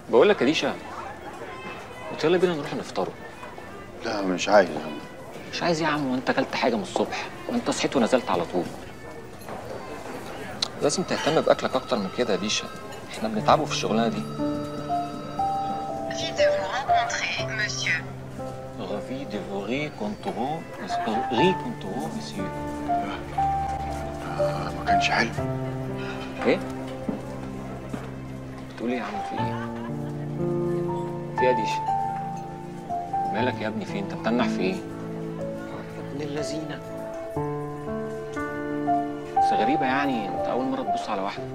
بقول لك يا ديشا قلت يلا بينا نروح نفطروا لا مش عايز يا عم مش عايز يا عم وانت اكلت حاجه من الصبح وانت صحيت ونزلت على طول لازم تهتم باكلك اكتر من كده يا ديشا احنا بنتعبوا في الشغلانه دي Qui de vous rencontrer, monsieur رافي دي فوري كونترو ري كونترو مسيو آه، ما كانش حلو ايه بتقول ايه يا عم في ايه في ايه يا ديشا مالك يا ابني في إيه؟ انت بتنح في ايه يا ابن اللذينه بس غريبه يعني انت اول مره تبص على واحده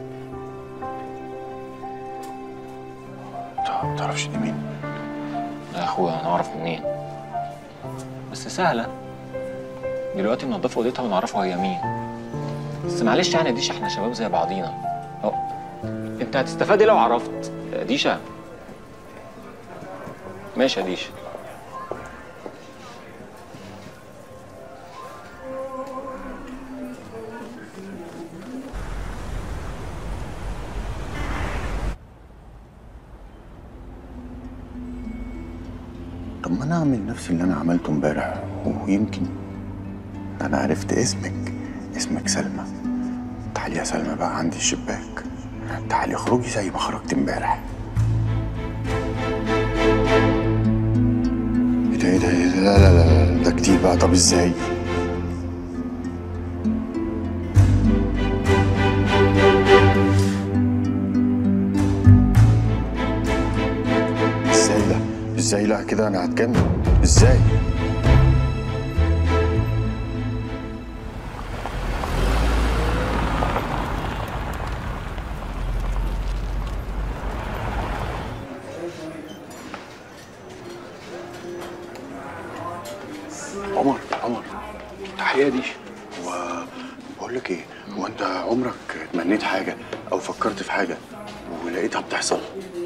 طب ما تعرفش دي مين لا يا اخويا انا اعرف منين بس سهله دلوقتي منضفه اوضتها ونعرفه هي مين بس معلش يعني يا ديشا احنا شباب زي بعضينا اهو انت هتستفاد ايه لو عرفت يا ديشا ماشي يا ديشا طب ما انا اعمل نفس اللي انا عملته امبارح ويمكن انا عرفت اسمك اسمك سلمى تعالي يا سلمى بقى عندي الشباك تعالي اخرجي زي ما خرجت امبارح ايه ده ايه ده إيه ده؟ لا لا لا لا، ده كتير بقى طب ازاي ازاي لا ازاي لا كده انا هتكمل ازاي عمر عمر تحية دي و بقول لك ايه هو انت عمرك تمنيت حاجه او فكرت في حاجه ولقيتها بتحصل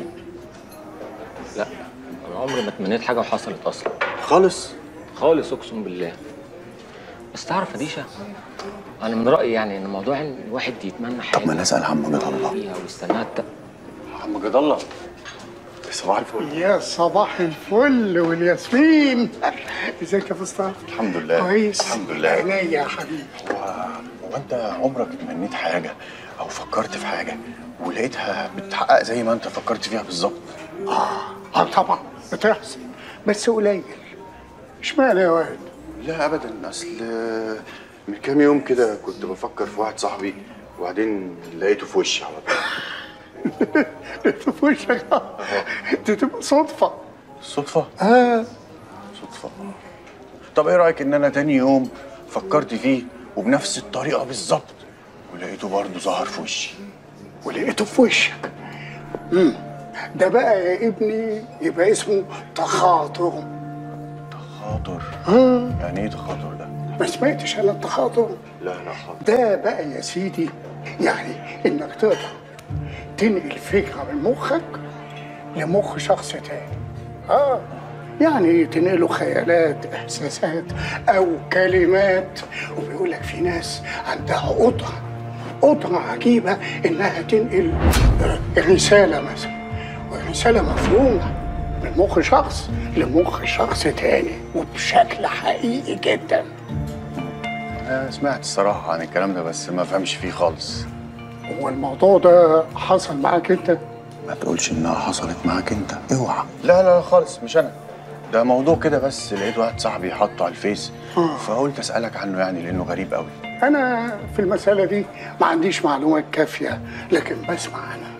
لا انا عمري ما تمنيت حاجه وحصلت اصلا خالص خالص اقسم بالله بس تعرف يا ديشا انا من رايي يعني ان موضوع ان الواحد يتمنى حاجه طب ما نسال عم جد الله فيها ويستناها ت... عم جد الله صباح الفل يا صباح الفل والياسمين ازيك يا فستان الحمد لله كويس الحمد لله عينيا يا حبيبي هو هو انت عمرك تمنيت حاجه او فكرت في حاجه ولقيتها بتحقق زي ما انت فكرت فيها بالظبط اه طبعا بتحصل بس قليل اشمعنى يا واد لا ابدا اصل من كام يوم كده كنت بفكر في واحد صاحبي وبعدين لقيته في وشي على طول انت في وشك دي تبقى صدفه صدفه اه صدفه طب ايه رايك ان انا تاني يوم فكرت فيه وبنفس الطريقه بالظبط ولقيته برضه ظهر في وشي ولقيته في وشك امم ده بقى يا ابني يبقى اسمه تخاطر تخاطر اه يعني ايه تخاطر ده ما سمعتش انا التخاطر لا لا خاطر ده بقى يا سيدي يعني انك تقدر تنقل فكره من مخك لمخ شخص تاني اه يعني تنقله خيالات احساسات او كلمات وبيقول لك في ناس عندها قدره قدره عجيبه انها تنقل آه، رساله مثلا ورساله مفهومه من مخ شخص لمخ شخص تاني وبشكل حقيقي جدا انا سمعت الصراحه عن الكلام ده بس ما فهمش فيه خالص هو الموضوع ده حصل معاك انت؟ ما تقولش انها حصلت معاك انت اوعى لا لا خالص مش انا ده موضوع كده بس لقيت واحد صاحبي حاطه على الفيس فقلت اسالك عنه يعني لانه غريب قوي انا في المساله دي ما عنديش معلومات كافيه لكن بسمع انا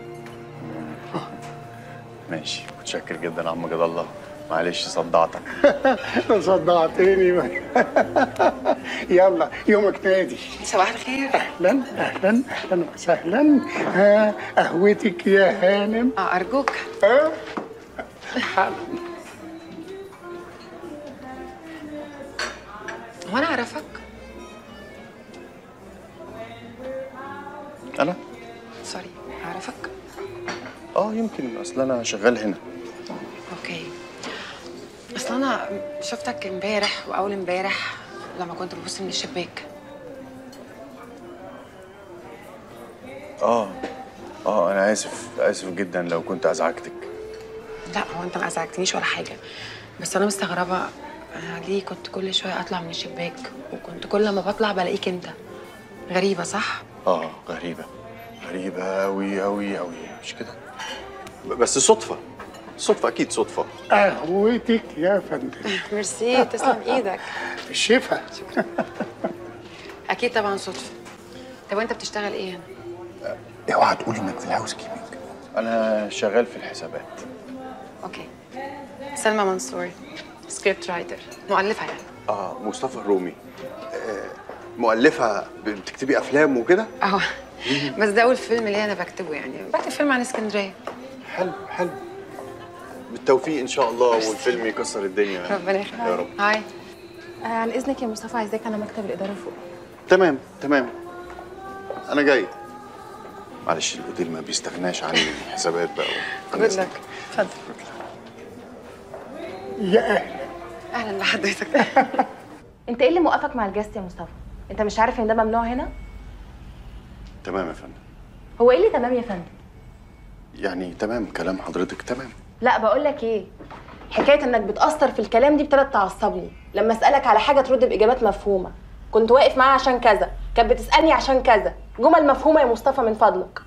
ماشي متشكر جدا يا عم جد الله معلش صدعتك صدعتني يلا يومك نادي صباح الخير اهلا اهلا اهلا وسهلا ها قهوتك يا هانم آه، أرجوك ها حالا هو أنا أعرفك انا سوري أعرفك اه يمكن اصل انا شغال هنا أوكي أصل أنا شفتك امبارح وأول امبارح لما كنت ببص من الشباك اه اه انا اسف اسف جدا لو كنت ازعجتك لا هو انت ما ازعجتنيش ولا حاجه بس انا مستغربه انا ليه كنت كل شويه اطلع من الشباك وكنت كل ما بطلع بلاقيك انت غريبه صح اه غريبة غريبة أوي أوي أوي مش كده؟ بس صدفة صدفة أكيد صدفة قهوتك يا فندم ميرسي تسلم ايدك الشفا اكيد طبعا صدفه طب وانت بتشتغل ايه هنا اوعى تقول إنك في الهاوس كيبنج أنا شغال في الحسابات اوكي سلمى منصور سكريبت رايتر مؤلفه يعني اه مصطفى الرومي آه مؤلفة بتكتبي أفلام وكده اهو بس ده اول فيلم ليا انا بكتبه يعني بكتب فيلم عن اسكندريه حلو حلو بالتوفيق إن شاء الله والفيلم يكسر الدنيا ربنا يخليك يا رب هاي آه، عن اذنك يا مصطفى عايزاك على مكتب الاداره فوق تمام تمام أنا جاي معلش الأوتيل ما بيستغناش عن الحسابات بقى جود لك اتفضل يا اهلا اهلا بحضرتك انت ايه اللي موقفك مع الجاست يا مصطفى انت مش عارف ان ده ممنوع هنا تمام يا فندم هو ايه اللي تمام يا فندم يعني تمام كلام حضرتك تمام لا بقول لك ايه حكايه انك بتاثر في الكلام دي ابتدت تعصبني لما اسالك على حاجه ترد باجابات مفهومه كنت واقف معاها عشان كذا كانت بتسالني عشان كذا جمل مفهومه يا مصطفى من فضلك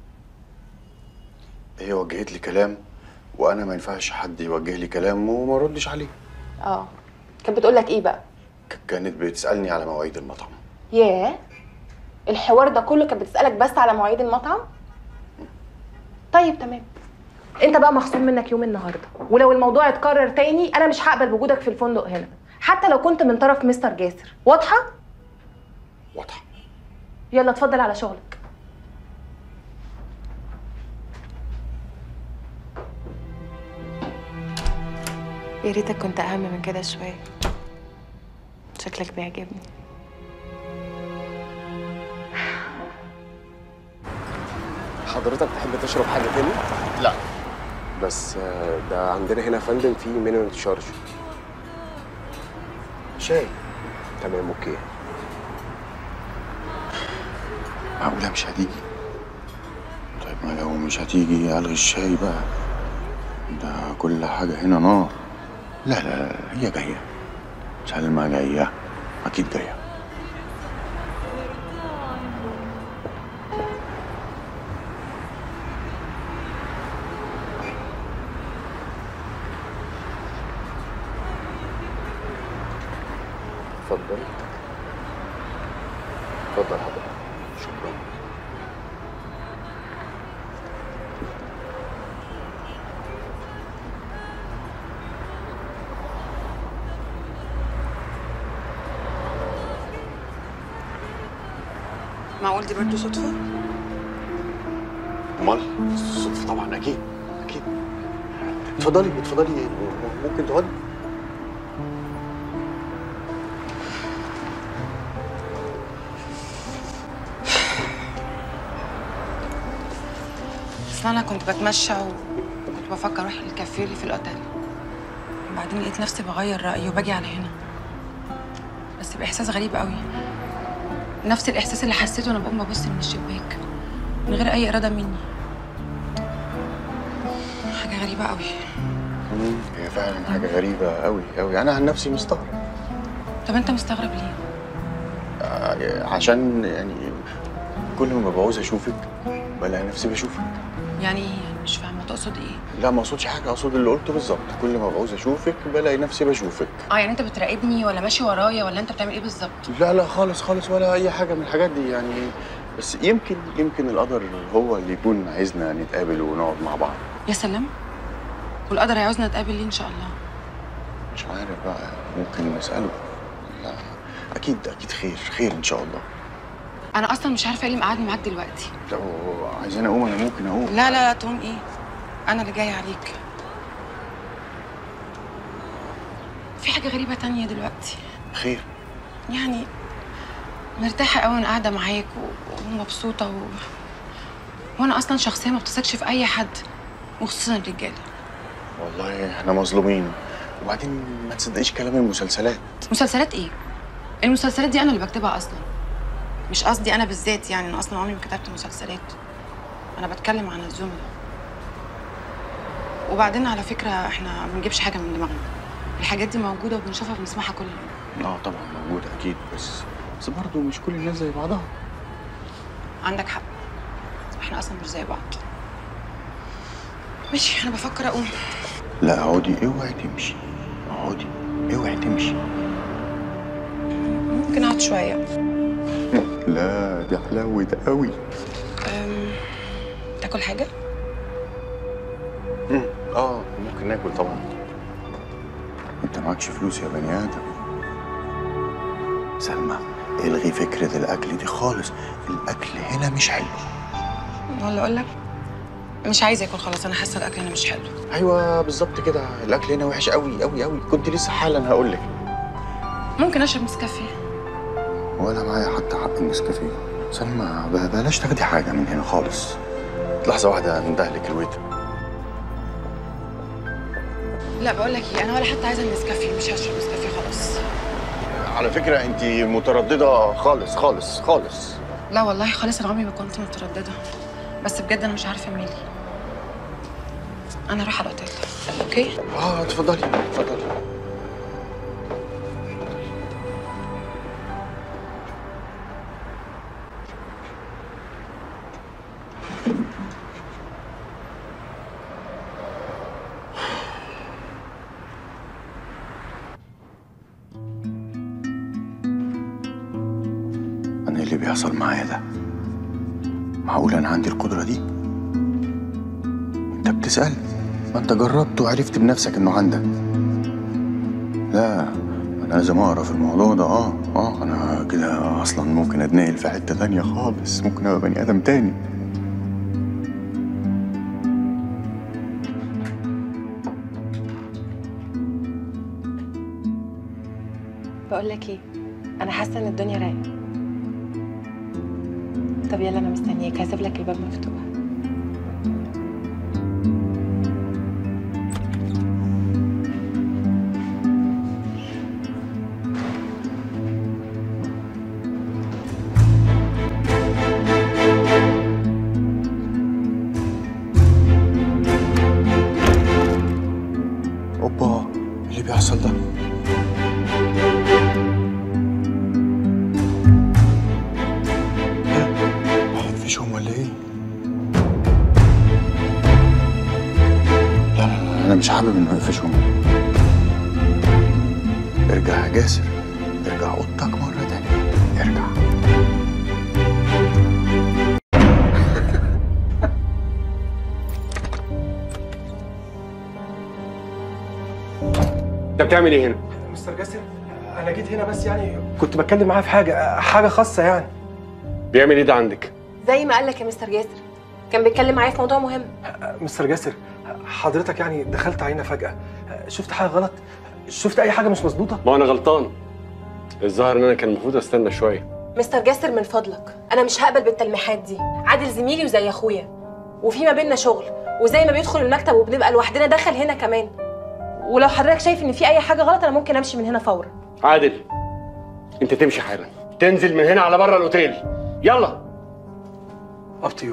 هي وجهت لي كلام وأنا ما ينفعش حد يوجه لي كلام وما أردش عليه اه كانت بتقول لك ايه بقى ك- كانت بتسألني على مواعيد المطعم ياه الحوار ده كله كانت بتسالك بس على مواعيد المطعم طيب تمام انت بقى مخصوم منك يوم النهارده ولو الموضوع اتكرر تاني انا مش هقبل وجودك في الفندق هنا حتى لو كنت من طرف مستر جاسر واضحه واضحة يلا اتفضل على شغلك يا ريتك كنت اهم من كده شويه شكلك بيعجبني حضرتك تحب تشرب حاجة تاني؟ لا بس آه، ده عندنا هنا يا فندم في مينيمم تشارج شاي تمام اوكي معقولة مش هتيجي طيب ما لو مش هتيجي ألغي الشاي بقى ده كل حاجة هنا نار لا لا لا هي جاية سلمى جاية أكيد جاية اتفضل اتفضل حضرتك شكرا معقول دي برضه صدفه أمال صدفة طبعا أكيد أكيد اتفضلي اتفضلي ممكن تقعدي اصل انا كنت بتمشى وكنت بفكر اروح الكافيه اللي في الاوتيل وبعدين لقيت نفسي بغير رايي وباجي على هنا بس باحساس غريب قوي نفس الاحساس اللي حسيته وانا بقوم ببص من الشباك من غير اي اراده مني حاجه غريبه قوي هي فعلا حاجة غريبة أوي أوي أنا عن نفسي مستغرب طب انت مستغرب ليه آه، عشان يعني كل ما بعوز أشوفك بلاقي نفسي بشوفك يعني ايه يعني مش فاهمه تقصد ايه لا ما اقصدش حاجة أقصد اللي قلته بالظبط كل ما بعوز أشوفك بلاقي نفسي بشوفك اه يعني انت بتراقبني ولا ماشي ورايا ولا انت بتعمل ايه بالظبط لا لا خالص خالص ولا أي حاجة من الحاجات دي يعني بس يمكن يمكن القدر هو اللي يكون عايزنا نتقابل ونقعد مع بعض يا سلام والقدر هيعوزنا نتقابل ليه ان شاء الله مش عارف بقى ممكن نسأله لا أكيد أكيد خير خير إن شاء الله انا اصلا مش عارفه ايه اللي مقعدني معاك دلوقتي لو عايزين أقوم أنا ممكن أقوم لا لا لا تقوم ايه انا اللي جايه عليك في حاجه غريبه تانية دلوقتي خير يعني مرتاحه قوي وانا قاعده معاك و- ومبسوطه و... وانا اصلا شخصيه ما بتثقش في اي حد وخصوصا الرجاله والله احنا مظلومين وبعدين ما تصدقيش كلام المسلسلات مسلسلات ايه المسلسلات دي انا اللي بكتبها اصلا مش قصدي انا بالذات يعني انا اصلا عمري ما كتبت مسلسلات انا بتكلم عن الزملاء وبعدين على فكره احنا ما بنجيبش حاجه من دماغنا الحاجات دي موجوده وبنشوفها وبنسمعها كل يوم اه طبعا موجود اكيد بس بس برضه مش كل الناس زي بعضها عندك حق احنا اصلا مش زي بعض ماشي انا بفكر اقوم لا اقعدي اوعي تمشي اقعدي اوعي تمشي ممكن اقعد شويه لا دي حلاوة قوي أم... تاكل حاجه اه ممكن ناكل طبعا انت معكش فلوس يا بني ادم سلمى الغي فكرة الاكل دي خالص الاكل هنا مش حلو ولا اقول لك مش عايزه اكل خلاص انا حاسه الاكل هنا مش حلو ايوه بالظبط كده الاكل هنا وحش قوي قوي قوي كنت لسه حالا هقول لك ممكن اشرب نسكافيه ولا معايا حتى حق النسكافيه سلمى ب- بلاش تاخدي حاجه من هنا خالص لحظه واحده اندهلك الويتر لا بقول لك ايه انا ولا حتى عايزه النسكافيه مش هشرب نسكافيه خلاص على فكره انت متردده خالص خالص خالص لا والله خالص انا عمري ما كنت متردده بس بجد انا مش عارفه مالي انا رايحه الاوتيل اوكي اه اتفضلي اتفضلي انا إيه اللي بيحصل معايا ده معقول انا عندي القدره دي انت بتسال ما انت جربت وعرفت بنفسك انه عندك لا انا لازم اقرا في الموضوع ده اه اه انا كده اصلا ممكن اتنقل في حته تانية خالص ممكن ابقى بني ادم تاني بقول لك ايه انا حاسه ان الدنيا رايقه طب يلا انا مستنياك هسيب لك الباب مفتوح اوبا إيه اللي بيحصل ده هيقفشهم ولا ايه لا لا لا انا مش حابب انه يقفشهم ارجع يا جاسر ارجع اوضتك مره تانية ارجع انت بتعمل ايه هنا؟ مستر جاسر انا جيت هنا بس يعني كنت بتكلم معاه في حاجه حاجه خاصه يعني بيعمل ايه ده عندك؟ زي ما قال لك يا مستر جاسر كان بيتكلم معايا في موضوع مهم مستر جاسر حضرتك يعني دخلت علينا فجاه شفت حاجه غلط شفت اي حاجه مش مظبوطه ما انا غلطان الظاهر ان انا كان المفروض استنى شويه مستر جاسر من فضلك انا مش هقبل بالتلميحات دي عادل زميلي وزي اخويا وفي ما بيننا شغل وزي ما بيدخل المكتب وبنبقى لوحدنا دخل هنا كمان ولو حضرتك شايف ان في اي حاجه غلط انا ممكن امشي من هنا فورا عادل انت تمشي حالا تنزل من هنا على بره الاوتيل يلا اب تو يو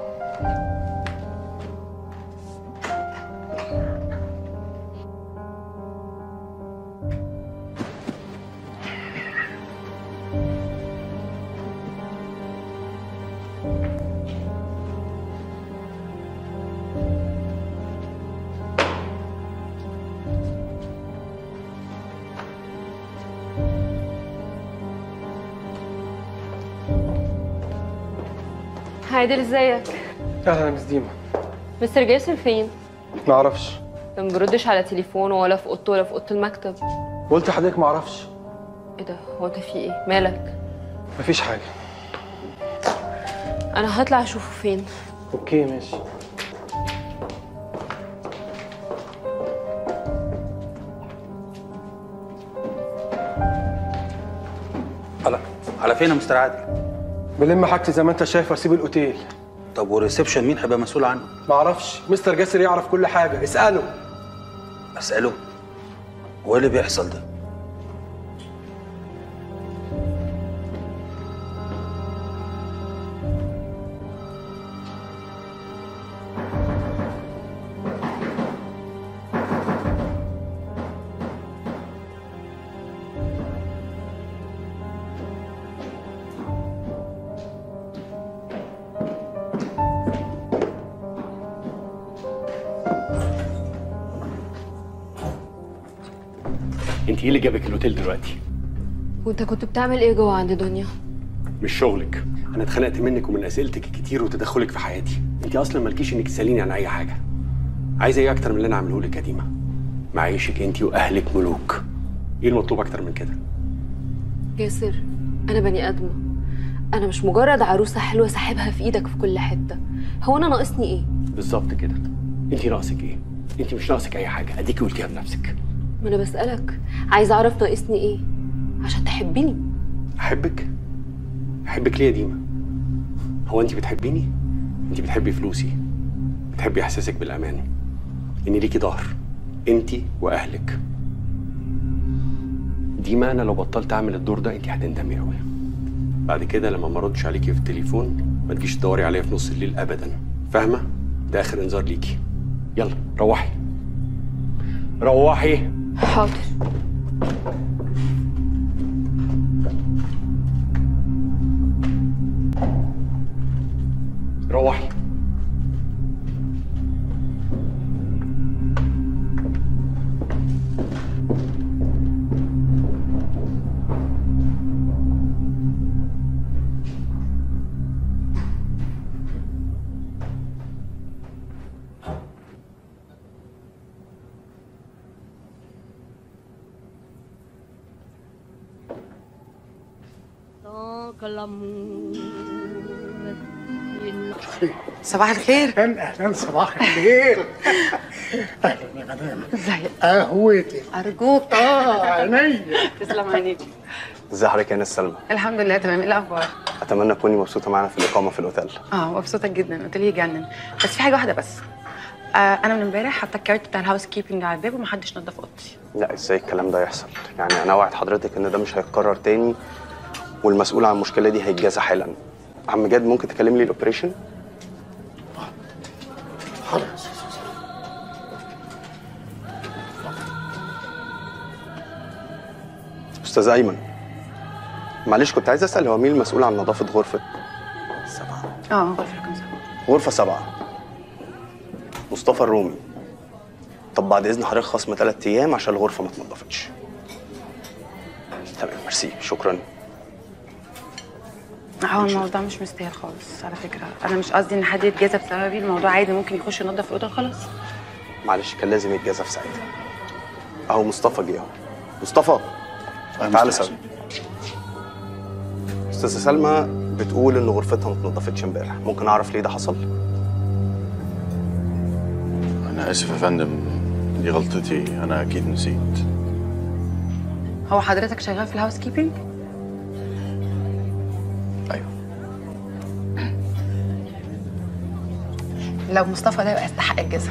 عادل ازيك اهلا يا مس ديما مستر جاسر فين ما اعرفش ما بيردش على تليفونه ولا في اوضته ولا في اوضه المكتب قلت لحضرتك ما اعرفش ايه ده هو انت في ايه مالك مفيش حاجه انا هطلع اشوفه فين اوكي ماشي على على فين يا مستر عادل؟ بلم حاجتي زي ما انت شايف واسيب الاوتيل طب والريسبشن مين هيبقى مسؤول عنه؟ ما اعرفش مستر جاسر يعرف كل حاجه اساله اساله هو ايه اللي بيحصل ده؟ انت ايه اللي جابك الاوتيل دلوقتي وانت كنت بتعمل ايه جوه عند دنيا مش شغلك انا اتخنقت منك ومن اسئلتك الكتير وتدخلك في حياتي انت اصلا مالكيش انك تساليني عن اي حاجه عايزه ايه اكتر من اللي انا عامله لك يا ديما معيشك انت واهلك ملوك ايه المطلوب اكتر من كده جاسر انا بني ادمه انا مش مجرد عروسه حلوه ساحبها في ايدك في كل حته هو انا ناقصني ايه بالظبط كده انت ناقصك ايه انت مش ناقصك اي حاجه اديكي قلتيها بنفسك ما انا بسالك عايزه اعرف ناقصني ايه عشان تحبني احبك احبك ليه يا ديما هو انت بتحبيني انت بتحبي فلوسي بتحبي احساسك بالامان ان ليكي ظهر انت واهلك ديما انا لو بطلت اعمل الدور ده انت هتندمي قوي بعد كده لما ما اردش عليكي في التليفون ما تجيش تدوري عليا في نص الليل ابدا فاهمه ده اخر انذار ليكي يلا روحي روحي حاضر روحي صباح الخير اهلا اهلا صباح الخير اهلا يا مدام ازيك قهوتي ارجوك اه عينيا تسلم عينيك ازي حضرتك يا ناس سلمى الحمد لله تمام ايه الاخبار اتمنى تكوني مبسوطه معانا في الاقامه في الاوتيل اه مبسوطه جدا قلت لي يجنن بس في حاجه واحده بس آه انا من امبارح حاطه الكارت بتاع الهاوس كيبنج على الباب ومحدش نضف اوضتي لا ازاي الكلام ده يحصل يعني انا اوعد حضرتك ان ده مش هيتكرر تاني والمسؤول عن المشكله دي هيتجازى حالا عم جاد ممكن تكلم لي الاوبريشن حاضر استاذ ايمن معلش كنت عايز اسال هو مين المسؤول عن نظافه غرفه اه غرفه رقم سبعه غرفه سبعة مصطفى الرومي طب بعد اذن حضرتك خصم ثلاث ايام عشان الغرفه ما اتنضفتش تمام ميرسي شكرا هو الموضوع مش مستاهل خالص على فكره انا مش قصدي ان حد يتجازى بسببي الموضوع عادي ممكن يخش ينضف الاوضه خلاص معلش كان لازم يتجازى في ساعتها اهو مصطفى جه اهو مصطفى تعالى سلمى استاذه سلمى بتقول ان غرفتها ما اتنضفتش امبارح ممكن اعرف ليه ده حصل انا اسف يا فندم دي غلطتي انا اكيد نسيت هو حضرتك شغال في الهاوس كيبنج ايوه لو مصطفى ده يبقى يستحق الجزا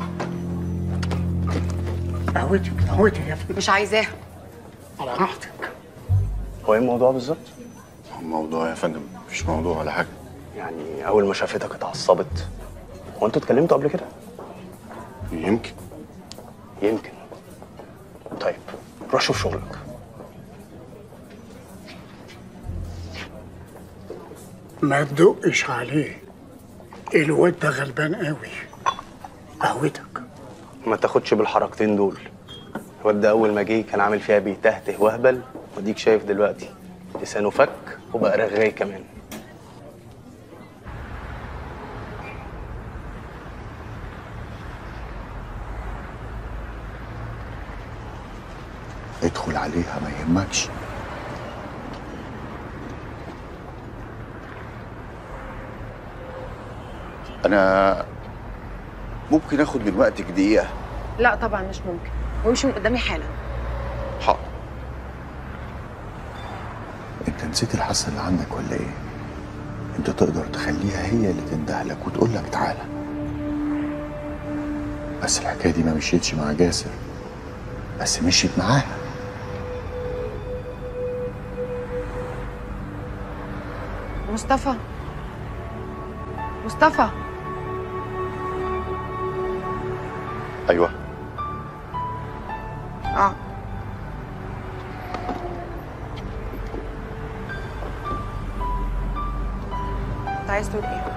قهوتي قهوتي يا فندم مش عايزاها على راحتك هو ايه الموضوع بالظبط الموضوع يا فندم مفيش موضوع ولا حاجه يعني اول ما شافتك اتعصبت هو انتوا اتكلمتوا قبل كده يمكن يمكن طيب روح شوف شغلك ما تدقش عليه الواد ده غلبان قوي قهوتك ما تاخدش بالحركتين دول الواد ده اول ما جه كان عامل فيها بيتهته وهبل وديك شايف دلوقتي لسانه فك وبقى رغاي كمان ادخل عليها ما يهمكش انا ممكن اخد من وقتك دقيقه لا طبعا مش ممكن وامشي من قدامي حالا حاضر انت نسيت الحاسه اللي عندك ولا ايه انت تقدر تخليها هي اللي تندهلك وتقول لك تعالى بس الحكايه دي ما مشيتش مع جاسر بس مشيت معاها مصطفى مصطفى ايوه اه انت عايز تقول ايه؟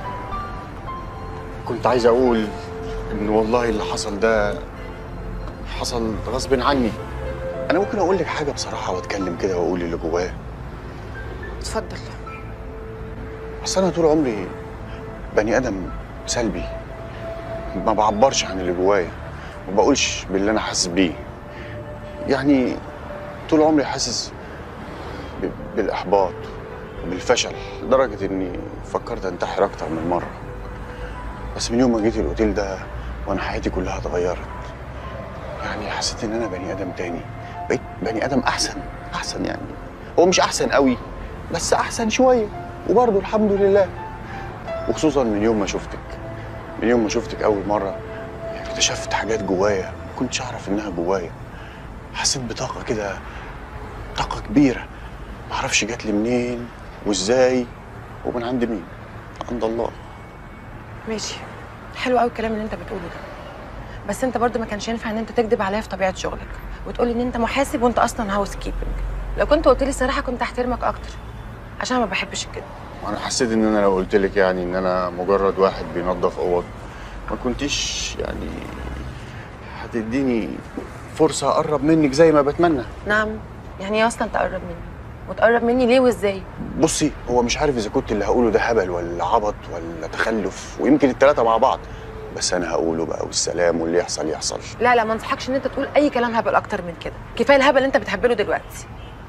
كنت عايز اقول ان والله اللي حصل ده حصل غصب عني انا ممكن اقول لك حاجه بصراحه واتكلم كده واقول اللي جوايا اتفضل اصل انا طول عمري بني ادم سلبي ما بعبرش عن اللي جوايا ما بقولش باللي انا حاسس بيه يعني طول عمري حاسس ب- بالاحباط وبالفشل لدرجه اني فكرت انتحر اكتر من مره بس من يوم ما جيت الاوتيل ده وانا حياتي كلها اتغيرت يعني حسيت ان انا بني ادم تاني بقيت بني ادم احسن احسن يعني هو مش احسن قوي بس احسن شويه وبرضه الحمد لله وخصوصا من يوم ما شفتك من يوم ما شفتك اول مره اكتشفت حاجات جوايا ما كنتش اعرف انها جوايا حسيت بطاقه كده طاقه كبيره ما اعرفش جات لي منين وازاي ومن عند مين عند الله ماشي حلو قوي الكلام اللي انت بتقوله ده بس انت برضو ما كانش ينفع ان انت تكذب عليا في طبيعه شغلك وتقولي ان انت محاسب وانت اصلا هاوس كيبنج لو كنت قلت لي الصراحه كنت هحترمك اكتر عشان ما بحبش الكذب وانا حسيت ان انا لو قلت لك يعني ان انا مجرد واحد بينظف اوض ما كنتيش يعني هتديني فرصه اقرب منك زي ما بتمنى نعم يعني ايه اصلا تقرب مني وتقرب مني ليه وازاي بصي هو مش عارف اذا كنت اللي هقوله ده هبل ولا عبط ولا تخلف ويمكن الثلاثه مع بعض بس انا هقوله بقى والسلام واللي يحصل يحصل لا لا ما انصحكش ان انت تقول اي كلام هبل اكتر من كده كفايه الهبل اللي انت بتهبله دلوقتي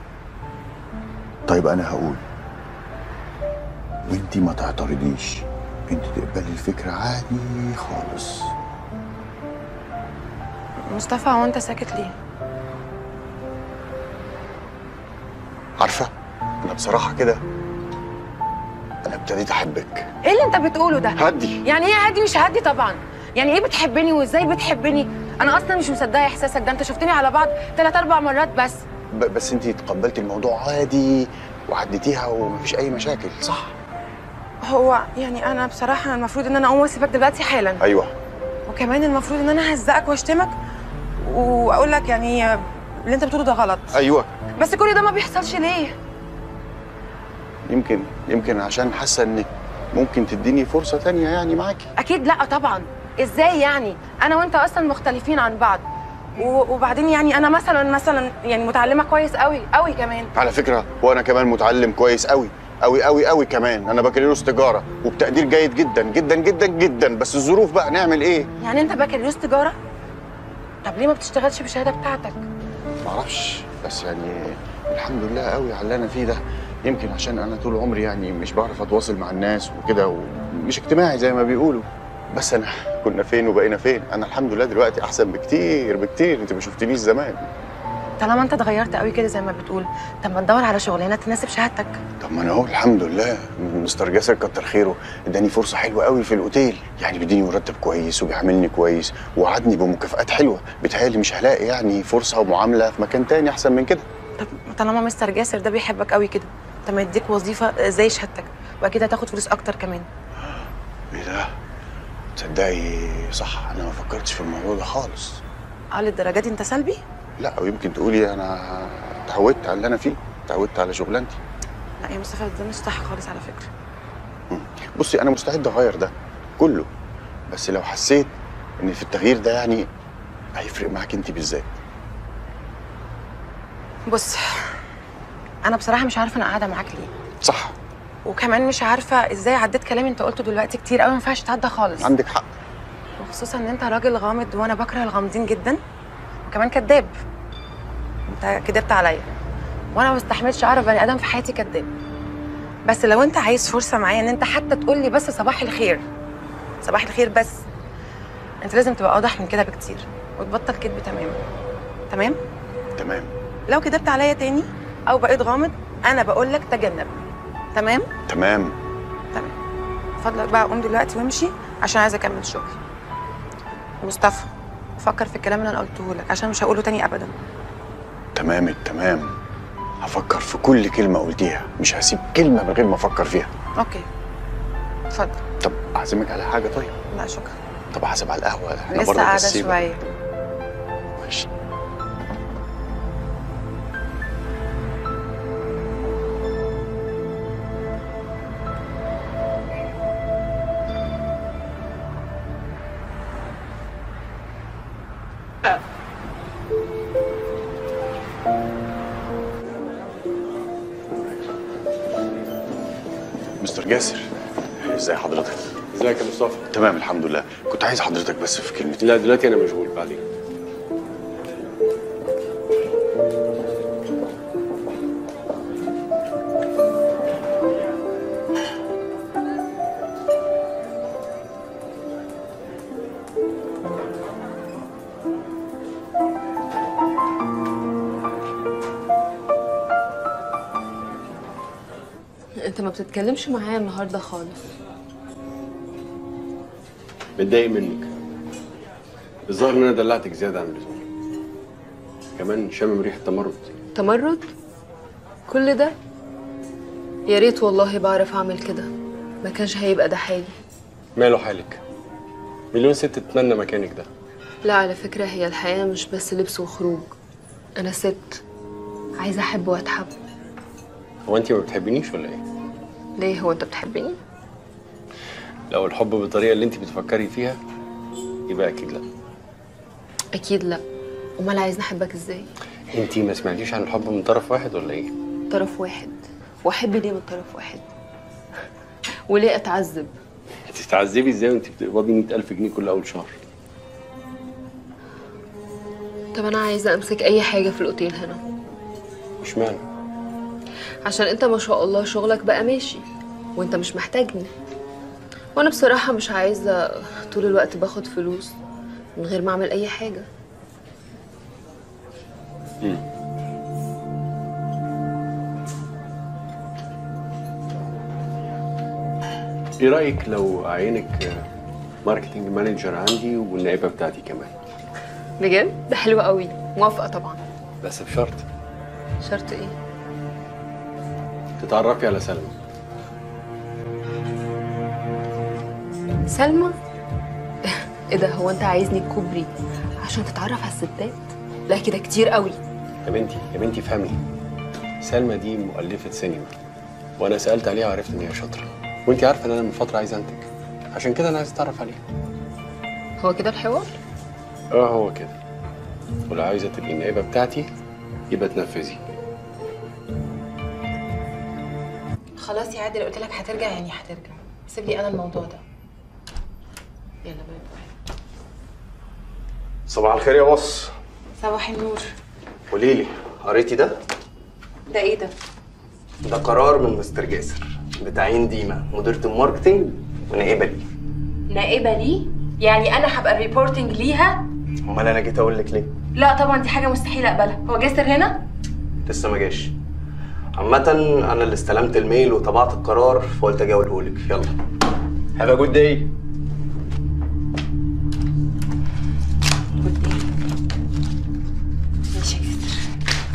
طيب انا هقول وانتي ما تعترضيش انت تقبلي الفكره عادي خالص مصطفى هو انت ساكت ليه عارفه انا بصراحه كده انا ابتديت احبك ايه اللي انت بتقوله ده هدي يعني ايه هدي مش هدي طبعا يعني ايه بتحبني وازاي بتحبني انا اصلا مش مصدقه احساسك ده انت شفتني على بعض ثلاث اربع مرات بس ب- بس انت تقبلتي الموضوع عادي وعديتيها ومفيش اي مشاكل صح هو يعني انا بصراحه المفروض ان انا اقوم واسيبك دلوقتي حالا ايوه وكمان المفروض ان انا اهزقك واشتمك واقول لك يعني اللي انت بتقوله ده غلط ايوه بس كل ده ما بيحصلش ليه يمكن يمكن عشان حاسه انك ممكن تديني فرصه تانية يعني معاكي اكيد لا طبعا ازاي يعني انا وانت اصلا مختلفين عن بعض و- وبعدين يعني انا مثلا مثلا يعني متعلمه كويس قوي قوي كمان على فكره وانا كمان متعلم كويس قوي قوي قوي قوي كمان انا بكالوريوس تجاره وبتقدير جيد جدا جدا جدا جدا بس الظروف بقى نعمل ايه يعني انت بكالوريوس تجاره طب ليه ما بتشتغلش بالشهاده بتاعتك معرفش بس يعني الحمد لله قوي على اللي انا فيه ده يمكن عشان انا طول عمري يعني مش بعرف اتواصل مع الناس وكده ومش اجتماعي زي ما بيقولوا بس انا كنا فين وبقينا فين انا الحمد لله دلوقتي احسن بكتير بكتير انت ما شفتنيش زمان طالما انت اتغيرت قوي كده زي ما بتقول طب ما تدور على شغلانه تناسب شهادتك طب ما انا اهو الحمد لله مستر جاسر كتر خيره اداني فرصه حلوه قوي في الاوتيل يعني بيديني مرتب كويس وبيعاملني كويس ووعدني بمكافآت حلوه بيتهيألي مش هلاقي يعني فرصه ومعامله في مكان تاني احسن من كده طب طالما مستر جاسر ده بيحبك قوي كده طب ما يديك وظيفه زي شهادتك واكيد هتاخد فلوس اكتر كمان ايه ده تصدقي صح انا ما فكرتش في الموضوع ده خالص اه للدرجه دي انت سلبي لا او يمكن تقولي انا اتعودت على اللي انا فيه اتعودت على شغلانتي لا يا مصطفى ده مش صح خالص على فكره بصي انا مستعد اغير ده كله بس لو حسيت ان في التغيير ده يعني هيفرق معاك انت بالذات بص انا بصراحه مش عارفه انا قاعده معاك ليه صح وكمان مش عارفه ازاي عديت كلامي انت قلته دلوقتي كتير قوي ما ينفعش تعدى خالص عندك حق وخصوصا ان انت راجل غامض وانا بكره الغامضين جدا وكمان كذاب انت كدبت عليا وانا ما استحملش اعرف بني ادم في حياتي كذاب بس لو انت عايز فرصه معايا ان انت حتى تقول لي بس صباح الخير صباح الخير بس انت لازم تبقى اوضح من كده بكتير وتبطل كذب تماما تمام تمام لو كدبت عليا تاني او بقيت غامض انا بقول لك تجنب تمام تمام تمام فضلك بقى قوم دلوقتي وامشي عشان عايزه اكمل شغل مصطفى فكر في الكلام اللي انا قلته لك عشان مش هقوله تاني ابدا تمام التمام هفكر في كل كلمه قلتيها مش هسيب كلمه من غير ما افكر فيها اوكي اتفضل طب اعزمك على حاجه طيب لا شكرا طب احسب على القهوه احنا لسه بره قاعده القصيبة. شويه ماشي مستر جاسر ازي حضرتك ازيك يا مصطفى تمام الحمد لله كنت عايز حضرتك بس في كلمتين لا دلوقتي انا مشغول بعدين انت ما بتتكلمش معايا النهارده خالص متضايق منك الظاهر ان انا دلعتك زياده عن اللزوم كمان شامم ريحه تمرد تمرد كل ده يا ريت والله بعرف اعمل كده ما كانش هيبقى ده حالي ماله حالك مليون ست تتمنى مكانك ده لا على فكرة هي الحياة مش بس لبس وخروج أنا ست عايزة أحب وأتحب هو انت ما بتحبينيش ولا ايه ليه هو أنت بتحبني؟ لو الحب بالطريقه اللي انت بتفكري فيها يبقى اكيد لا أكيد لا أمال عايزني أحبك إزاي؟ انت ما سمعتيش عن الحب من طرف واحد ولا ايه طرف واحد وأحب ليه من طرف واحد؟ وليه أتعذب؟ تتعذبي ازاي وانت بتقبضي 100000 جنيه كل اول شهر طب أنا عايزة أمسك أي حاجة في الأوتيل هنا مش معنى عشان أنت ما شاء الله شغلك بقى ماشي وأنت مش محتاجني وأنا بصراحة مش عايزة طول الوقت باخد فلوس من غير ما أعمل أي حاجة ايه رايك لو اعينك ماركتنج مانجر عندي والنائبه بتاعتي كمان بجد؟ ده حلو قوي موافقة طبعا بس بشرط شرط إيه؟ تتعرفي على سلمى سلمى ايه ده هو انت عايزني كوبري عشان تتعرف على الستات لا كده كتير قوي يا بنتي يا بنتي فهمي سلمى دي مؤلفة سينما وانا سألت عليها وعرفت ان هي شاطرة وانت عارفة ان انا من فترة عايز انتج عشان كده انا عايز اتعرف عليها هو كده الحوار اه هو كده ولو عايزة تبقي النائبة بتاعتي يبقى تنفذي خلاص يا عادل قلت لك هترجع يعني هترجع سيب لي انا الموضوع ده يلا باي باي صباح الخير يا بص صباح النور قولي لي قريتي ده؟ ده ايه ده ده قرار من مستر جاسر بتعيين ديما مديرة الماركتينج ونائبة لي نائبه ليه يعني انا هبقى ريبورتنج ليها امال انا جيت اقول لك ليه؟ لا طبعا دي حاجه مستحيل اقبلها هو جاسر هنا لسه ما جاش عامة انا اللي استلمت الميل وطبعت القرار فقلت اجي اقوله لك يلا هاف ا جود داي ماشي يا جاسر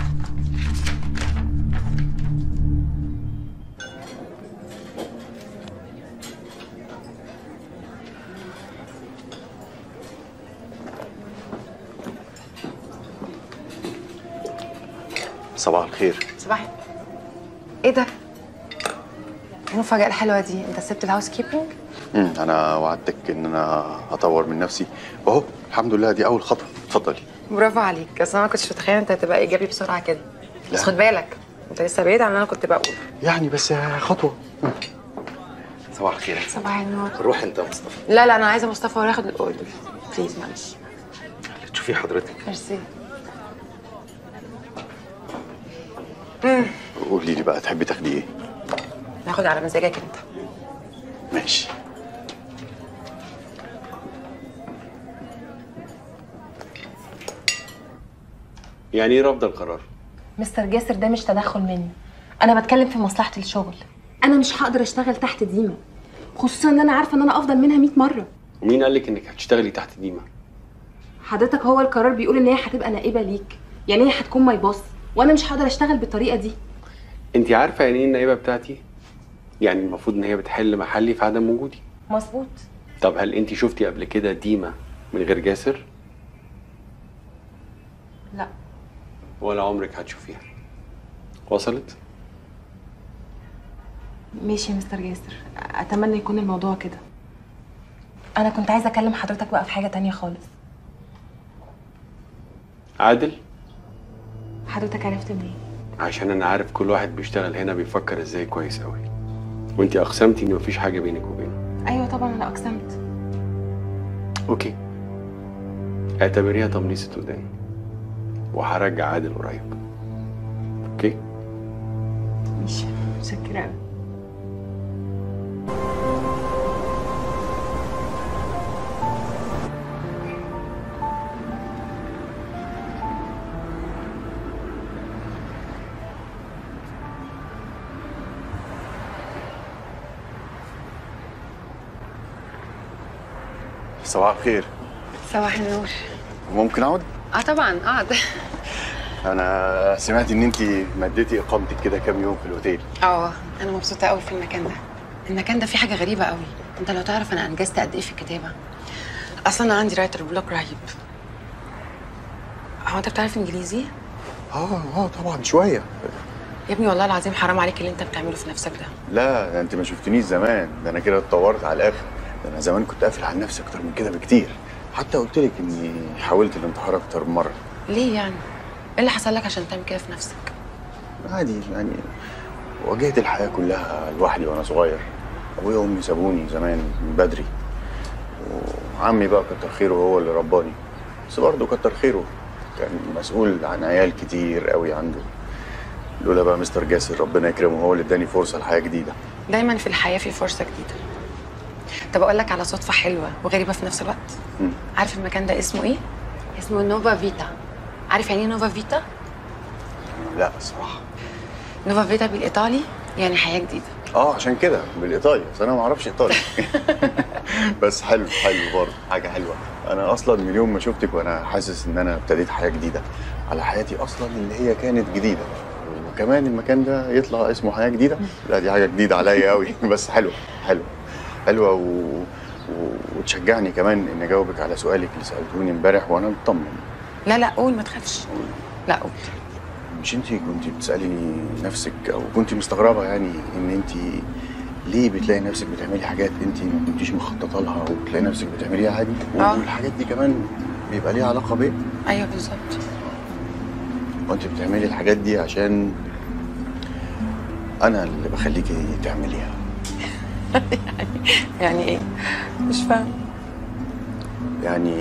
صباح الخير صباح ايه ده ايه المفاجاه الحلوه دي انت سبت الهاوس كيبنج مم. انا وعدتك ان انا هطور من نفسي واهو الحمد لله دي اول خطوه اتفضلي برافو عليك اصل انا ما كنتش متخيله انت هتبقى ايجابي بسرعه كده بس لا. خد بالك انت لسه بعيد عن اللي انا كنت بقول يعني بس خطوه صباح الخير صباح النور روح انت يا مصطفى لا لا انا عايزه مصطفى هو ياخد الاوردر بليز معلش تشوفي حضرتك ميرسي قولي لي بقى تحبي تاخدي ايه ناخد على مزاجك انت ماشي يعني ايه رفض القرار مستر جاسر ده مش تدخل مني انا بتكلم في مصلحه الشغل انا مش هقدر اشتغل تحت ديما خصوصا ان انا عارفه ان انا افضل منها 100 مره ومين قال لك انك هتشتغلي تحت ديما حضرتك هو القرار بيقول ان هي هتبقى نائبه ليك يعني هي هتكون ماي بوس وانا مش هقدر اشتغل بالطريقه دي انت عارفة يعني ايه النائبة بتاعتي يعني المفروض ان هي بتحل محلي في عدم وجودي مظبوط طب هل انت شفتي قبل كده ديما من غير جاسر لا ولا عمرك هتشوفيها وصلت ماشي يا مستر جاسر اتمنى يكون الموضوع كده انا كنت عايزه اكلم حضرتك بقى في حاجه تانية خالص عادل حضرتك عرفت منين عشان انا عارف كل واحد بيشتغل هنا بيفكر ازاي كويس قوي وانت اقسمتي ان مفيش حاجه بينك وبينه ايوه طبعا انا اقسمت اوكي اعتبريها تمليصه ودان وهرجع عادل قريب اوكي ماشي متشكره قوي صباح الخير صباح النور ممكن اقعد اه طبعا اقعد انا سمعت ان انت مديتي اقامتك كده كام يوم في الاوتيل اه انا مبسوطه قوي في المكان ده المكان ده فيه حاجه غريبه قوي انت لو تعرف انا انجزت قد ايه في الكتابه اصلا انا عندي رايتر بلوك رهيب هو انت بتعرف انجليزي اه اه طبعا شويه يا ابني والله العظيم حرام عليك اللي انت بتعمله في نفسك ده لا ده انت ما شفتنيش زمان ده انا كده اتطورت على الاخر ده انا زمان كنت قافل على نفسي اكتر من كده بكتير حتى قلت لك اني حاولت الانتحار اكتر من مره ليه يعني ايه اللي حصل لك عشان تعمل كده في نفسك عادي يعني واجهت الحياه كلها لوحدي وانا صغير ابويا وامي سابوني زمان من بدري وعمي بقى كتر خيره هو اللي رباني بس برضه كتر خيره كان مسؤول عن عيال كتير قوي عنده لولا بقى مستر جاسر ربنا يكرمه هو اللي اداني فرصه لحياه جديده دايما في الحياه في فرصه جديده طب اقول لك على صدفه حلوه وغريبه في نفس الوقت مم. عارف المكان ده اسمه ايه اسمه نوفا فيتا عارف يعني ايه نوفا فيتا لا الصراحه نوفا فيتا بالايطالي يعني حياه جديده اه عشان كده بالايطالي بس انا ما اعرفش ايطالي بس حلو حلو برضه حاجه حلوه انا اصلا من يوم ما شفتك وانا حاسس ان انا ابتديت حياه جديده على حياتي اصلا اللي هي كانت جديده وكمان المكان ده يطلع اسمه حياه جديده لا دي حاجه جديده عليا قوي بس حلوه حلوه حلوه و... و... وتشجعني كمان ان اجاوبك على سؤالك اللي سالتوني امبارح وانا مطمن لا لا قول ما تخافش لا قول مش انت كنت بتسالي نفسك او كنت مستغربه يعني ان انت ليه بتلاقي نفسك بتعملي حاجات انت ما كنتيش مخططه لها وبتلاقي نفسك بتعمليها عادي اه. والحاجات دي كمان بيبقى ليها علاقه بيه ايوه بالظبط وانت بتعملي الحاجات دي عشان انا اللي بخليكي تعمليها يعني ايه مش فاهم يعني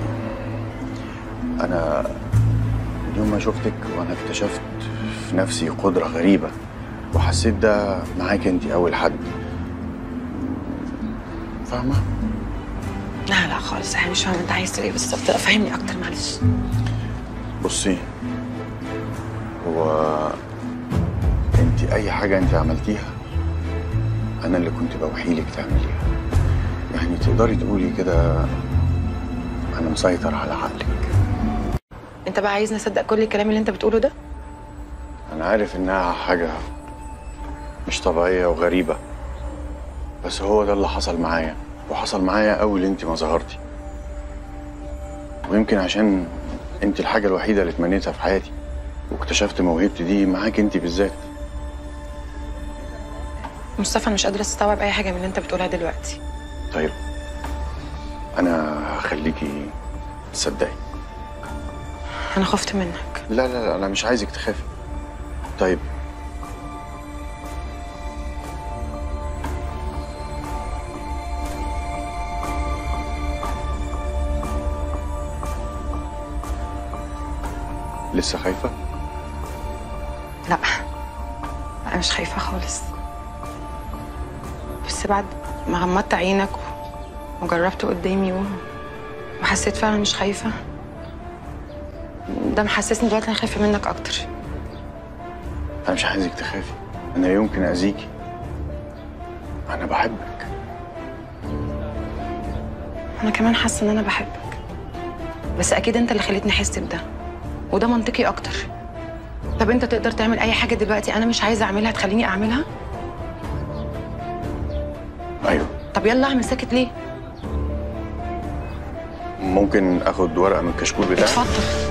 انا من يوم ما شفتك وانا اكتشفت في نفسي قدره غريبه وحسيت ده معاك انت اول حد فاهمه لا لا خالص انا مش فاهمه انت عايز تقول ايه بالظبط لا فهمني اكتر معلش بصي هو انت اي حاجه انت عملتيها انا اللي كنت بوحيلك تعمليها يعني تقدري تقولي كده انا مسيطر على عقلك انت بقى عايزني اصدق كل الكلام اللي انت بتقوله ده انا عارف انها حاجه مش طبيعيه وغريبه بس هو ده اللي حصل معايا وحصل معايا اول انت ما ظهرتي ويمكن عشان انت الحاجه الوحيده اللي اتمنيتها في حياتي واكتشفت موهبتي دي معاك انت بالذات مصطفى انا مش قادره استوعب اي حاجه من اللي انت بتقولها دلوقتي طيب انا هخليكي تصدقي انا خفت منك لا لا لا انا مش عايزك تخافي طيب لسه خايفة؟ لا انا مش خايفه خالص بس بعد ما غمضت عينك وجربت قدامي و... وحسيت فعلا مش خايفه ده محسسني دلوقتي انا خايفه منك اكتر أنا مش عايزك تخافي أنا لا يمكن أذيكي أنا بحبك انا كمان حاسه ان انا بحبك بس اكيد انت اللي خليتني احس بده وده منطقي اكتر طب انت تقدر تعمل اي حاجه دلوقتي انا مش عايزه اعملها تخليني اعملها أيوه طب يلا اعمل ساكت ليه ممكن آخد ورقة من الكشكول بتاعك؟ اتفضل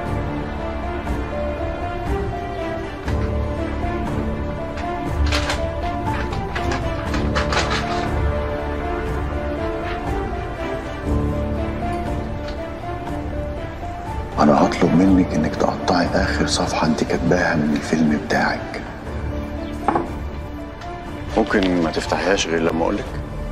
أنا هطلب منك إنك تقطعي آخر صفحة أنت كاتباها من الفيلم بتاعك ممكن ما تفتحيهاش غير لما اقولك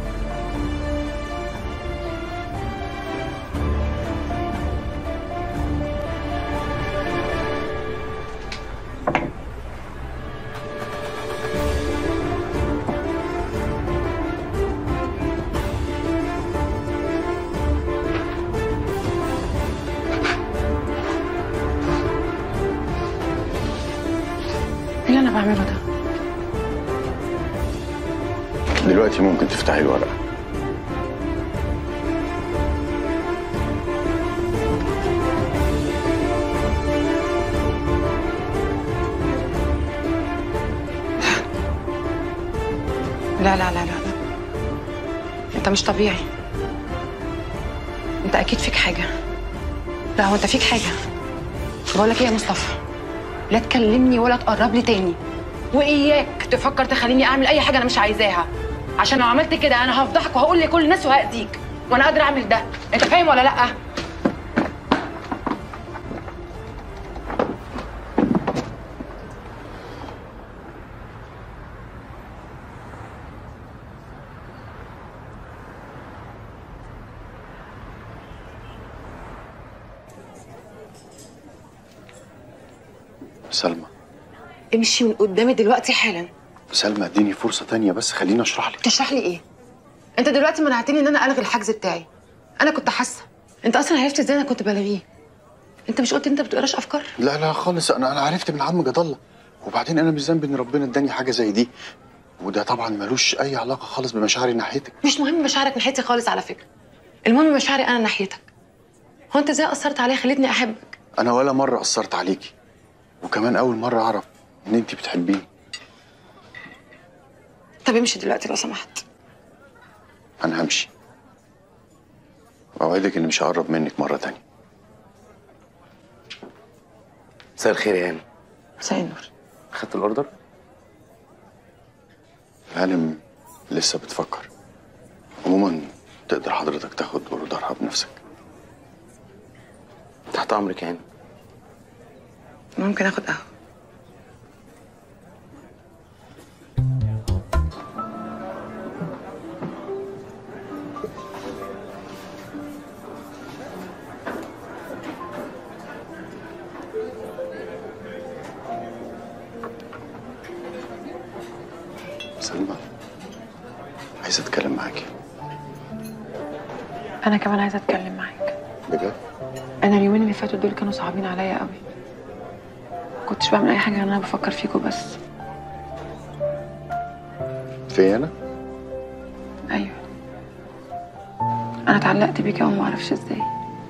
ايه اللي انا بعمله ده دلوقتي ممكن تفتحي الورقه لا لا لا لا لا انت مش طبيعي انت اكيد فيك حاجه لا هو انت فيك حاجه بقول لك ايه يا مصطفى لا تكلمني ولا تقرب لي تاني واياك تفكر تخليني اعمل اي حاجه انا مش عايزاها عشان لو عملت كده انا هفضحك وهقول لكل الناس وهاذيك وانا قادره اعمل ده انت فاهم ولا لا سلمى امشي من قدامي دلوقتي حالا سلمى اديني فرصه تانية بس خليني اشرح لك تشرح لي ايه انت دلوقتي منعتني ان انا الغي الحجز بتاعي انا كنت حاسه انت اصلا عرفت ازاي انا كنت بلغيه انت مش قلت انت بتقراش افكار لا لا خالص انا انا عرفت من عم جد الله وبعدين انا مش ذنبي ان ربنا اداني حاجه زي دي وده طبعا ملوش اي علاقه خالص بمشاعري ناحيتك مش مهم مشاعرك ناحيتي خالص على فكره المهم مشاعري انا ناحيتك هو انت ازاي اثرت عليا خلتني احبك انا ولا مره اثرت عليكي وكمان اول مره اعرف ان انت بتحبيني طب امشي دلوقتي لو سمحت انا همشي واوعدك اني مش هقرب منك مره تانية مساء الخير يا هاني مساء النور خدت الاوردر هانم لسه بتفكر عموما تقدر حضرتك تاخد اوردرها بنفسك تحت امرك يا هاني ممكن اخد قهوه سلمى عايز اتكلم معاكي انا كمان عايزه اتكلم معاك بجد انا اليومين اللي فاتوا دول كانوا صعبين عليا قوي كنتش بعمل اي حاجه غير ان انا بفكر فيكوا بس في انا ايوه انا اتعلقت بيك قوي ما اعرفش ازاي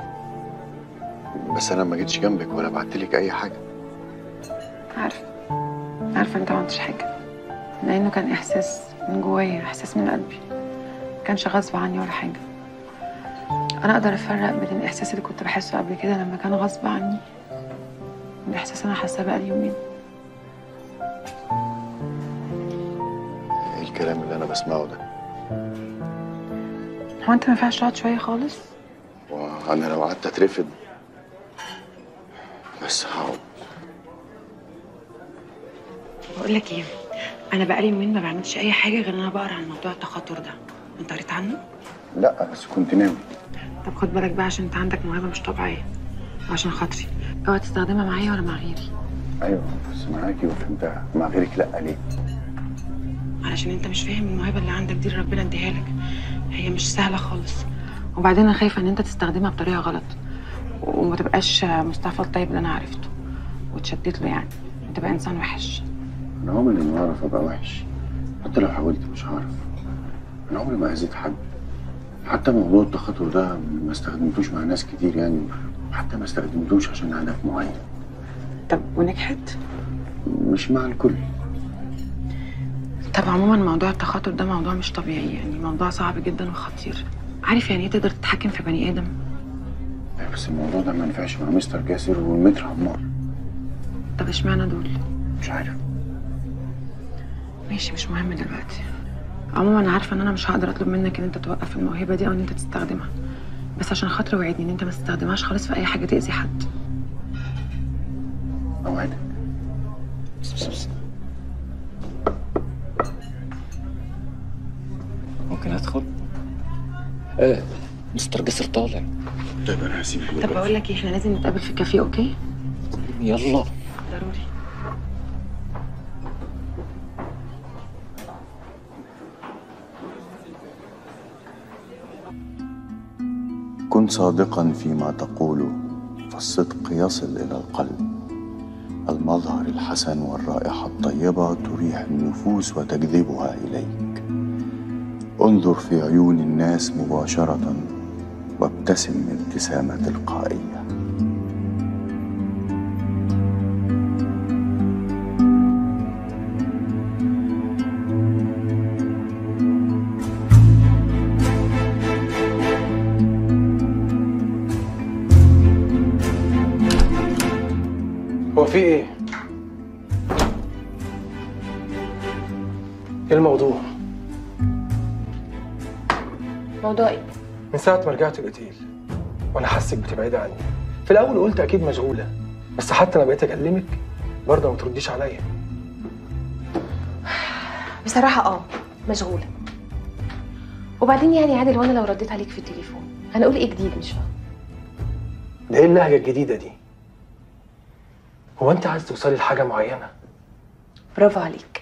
بس انا ما جيتش جنبك ولا بعت لك اي حاجه عارفه عارفه انت ما عملتش حاجه لانه كان احساس من جوايا احساس من قلبي ما كانش غصب عني ولا حاجه انا اقدر افرق بين الاحساس اللي كنت بحسه قبل كده لما كان غصب عني والاحساس انا حاساه بقالي يومين ايه الكلام اللي انا بسمعه ده هو انت ما ينفعش تقعد شويه خالص وانا لو قعدت اترفد بس هقعد بقول لك ايه انا بقالي يومين ما بعملش اي حاجه غير ان انا بقرا عن موضوع التخاطر ده انت قريت عنه لا بس كنت ناوي طب خد بالك بقى عشان انت عندك موهبه مش طبيعيه وعشان خاطري اوعى تستخدمها معايا ولا مع غيري ايوه بس معاكي وفهمتها مع غيرك لا ليه علشان انت مش فاهم الموهبه اللي عندك دي اللي ربنا اديها لك هي مش سهله خالص وبعدين انا خايفه ان انت تستخدمها بطريقه غلط وما تبقاش مصطفى الطيب اللي انا عرفته وتشدد له يعني وتبقى انسان وحش انا عمري ما اعرف ابقى وحش حتى لو حاولت مش هعرف انا عمري ما اذيت حد حتى موضوع التخاطر ده ما استخدمتوش مع ناس كتير يعني حتى ما استخدمتوش عشان هدف معين طب ونجحت مش مع الكل طب عموما موضوع التخاطر ده موضوع مش طبيعي يعني موضوع صعب جدا وخطير عارف يعني ايه تقدر تتحكم في بني ادم أيوة بس الموضوع ده ما ينفعش مع مستر جاسر والمتر عمار طب اشمعنى دول مش عارف ماشي مش مهم دلوقتي عموما انا عارفه ان انا مش هقدر اطلب منك ان انت توقف الموهبه دي او ان انت تستخدمها بس عشان خاطري وعدني ان انت ما تستخدمهاش خالص في اي حاجه تاذي حد اوعدك ممكن ادخل ايه مستر جسر طالع طيب انا هسيبك طب بقول لك ايه احنا لازم نتقابل في كافيه اوكي يلا ضروري كن صادقا فيما تقول فالصدق يصل الى القلب المظهر الحسن والرائحه الطيبه تريح النفوس وتجذبها اليك انظر في عيون الناس مباشره وابتسم ابتسامه تلقائيه هو في ايه؟ ايه الموضوع؟ موضوع ايه من ساعة ما رجعت الأوتيل وأنا حاسك بتبعدي عني. في الأول قلت أكيد مشغولة بس حتى أنا بقيت أكلمك برضه ما ترديش عليا. بصراحه اه مشغوله وبعدين يعني يا عادل وانا لو رديت عليك في التليفون هنقول ايه جديد مش فاهم ده إيه اللهجة الجديدة دي؟ هو أنت عايز توصلي لحاجة معينة؟ برافو عليك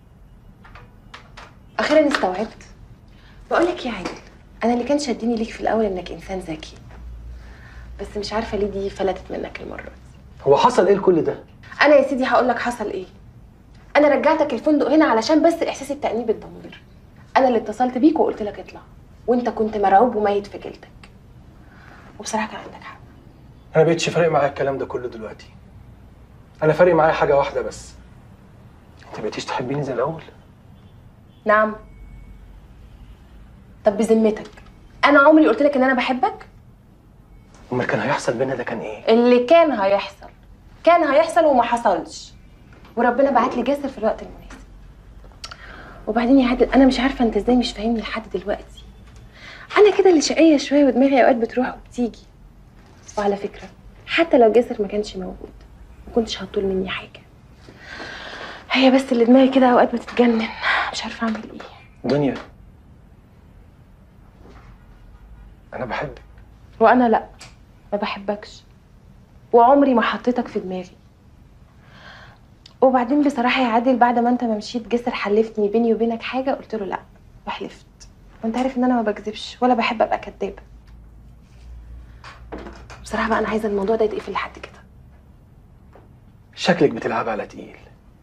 اخيرا استوعبت بقول لك يا عادل انا اللي كان شدني ليك في الاول انك انسان ذكي بس مش عارفه ليه دي فلتت منك المره دي هو حصل إيه لكل ده؟ انا يا سيدي هقول لك حصل ايه انا رجعتك الفندق هنا علشان بس احساس التانيب الضمير انا اللي اتصلت بيك وقلت لك اطلع وانت كنت مرعوب وميت في جلدك وبصراحه كان عندك حق أنا بقتش فارق معايا الكلام ده كله دلوقتي. أنا فارق معايا حاجة واحدة بس. أنت بقيتيش تحبيني زي الأول؟ نعم طب بذمتك انا عمري قلت لك ان انا بحبك أمال كان هيحصل بينا ده كان إيه؟ اللي كان هيحصل كان هيحصل وما حصلش وربنا بعت لي جاسر في الوقت المناسب وبعدين يا عادل انا مش عارفه انت ازاي مش فاهمني لحد دلوقتي انا كده اللي شقيه شويه ودماغي اوقات بتروح وبتيجي وعلى فكره حتى لو جاسر ما كانش موجود ما كنتش هتطول مني حاجه هي بس اللي دماغي كده اوقات بتتجنن مش عارفه اعمل ايه دنيا أنا بحبك. وانا لا ما بحبكش وعمري ما حطيتك في دماغي وبعدين بصراحه يا عادل بعد ما انت ما مشيت جسر حلفتني بيني وبينك حاجه قلت له لا وحلفت وانت عارف ان انا ما بكذبش ولا بحب ابقى كدابه بصراحه بقى انا عايزه الموضوع ده يتقفل لحد كده شكلك بتلعب على تقيل.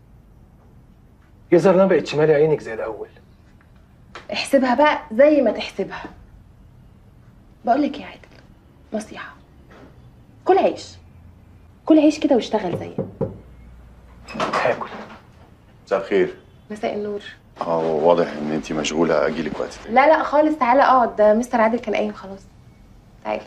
يظهر أنا بقتش مالي عينك زي الأول. احسبها بقى زي ما تحسبها بقول لك يا عادل نصيحه كل عيش كل عيش كده واشتغل زيي هاكل. مساء الخير مساء النور اه واضح ان انت مشغوله اجي لك وقت تاني لا لا خالص تعالى اقعد ده مستر عادل كان قايم خلاص تعالى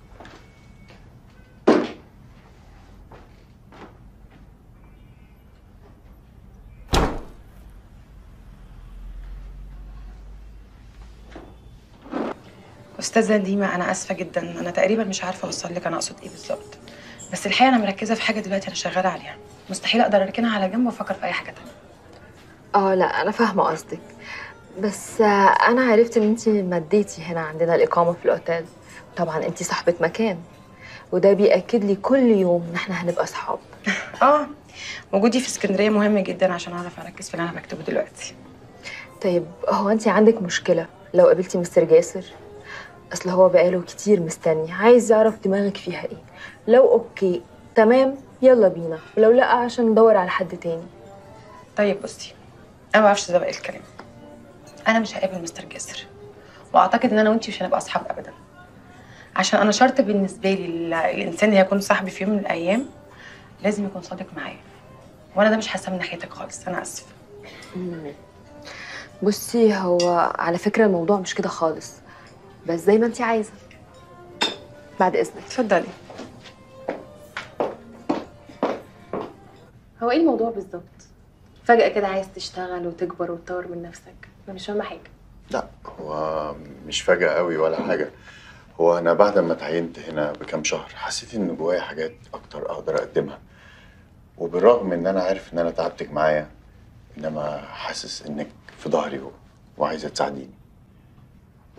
استاذه ديما انا اسفه جدا انا تقريبا مش عارفه اوصل لك انا اقصد ايه بالظبط بس الحقيقه انا مركزه في حاجه دلوقتي انا شغاله عليها مستحيل اقدر اركنها على جنب وافكر في اي حاجه تانية اه لا انا فاهمه قصدك بس آه، انا عرفت ان انت مديتي هنا عندنا الاقامه في الاوتيل طبعا انت صاحبه مكان وده بيأكد لي كل يوم ان احنا هنبقى صحاب اه وجودي في اسكندريه مهم جدا عشان اعرف اركز في اللي انا بكتبه دلوقتي طيب هو انت عندك مشكله لو قابلتي مستر جاسر اصل هو بقاله كتير مستني عايز يعرف دماغك فيها ايه لو اوكي تمام يلا بينا ولو لا عشان ندور على حد تاني طيب بصي انا ما بعرفش ده بقى الكلام انا مش هقابل مستر جاسر واعتقد ان انا وانتي مش هنبقى اصحاب ابدا عشان انا شرط بالنسبه لي ال- الانسان اللي هيكون صاحبي في يوم من الايام لازم يكون صادق معايا وانا ده مش حاسه من ناحيتك خالص انا اسفه بصي هو على فكره الموضوع مش كده خالص بس زي ما انت عايزه بعد اذنك اتفضلي هو ايه الموضوع بالظبط فجاه كده عايز تشتغل وتكبر وتطور من نفسك انا مش فاهمه حاجه لا هو مش فجأة قوي ولا حاجة هو أنا بعد ما اتعينت هنا بكام شهر حسيت إن جوايا حاجات أكتر أقدر أقدمها وبالرغم إن أنا عارف إن أنا تعبتك معايا إنما حاسس إنك في ظهري و- وعايزة تساعديني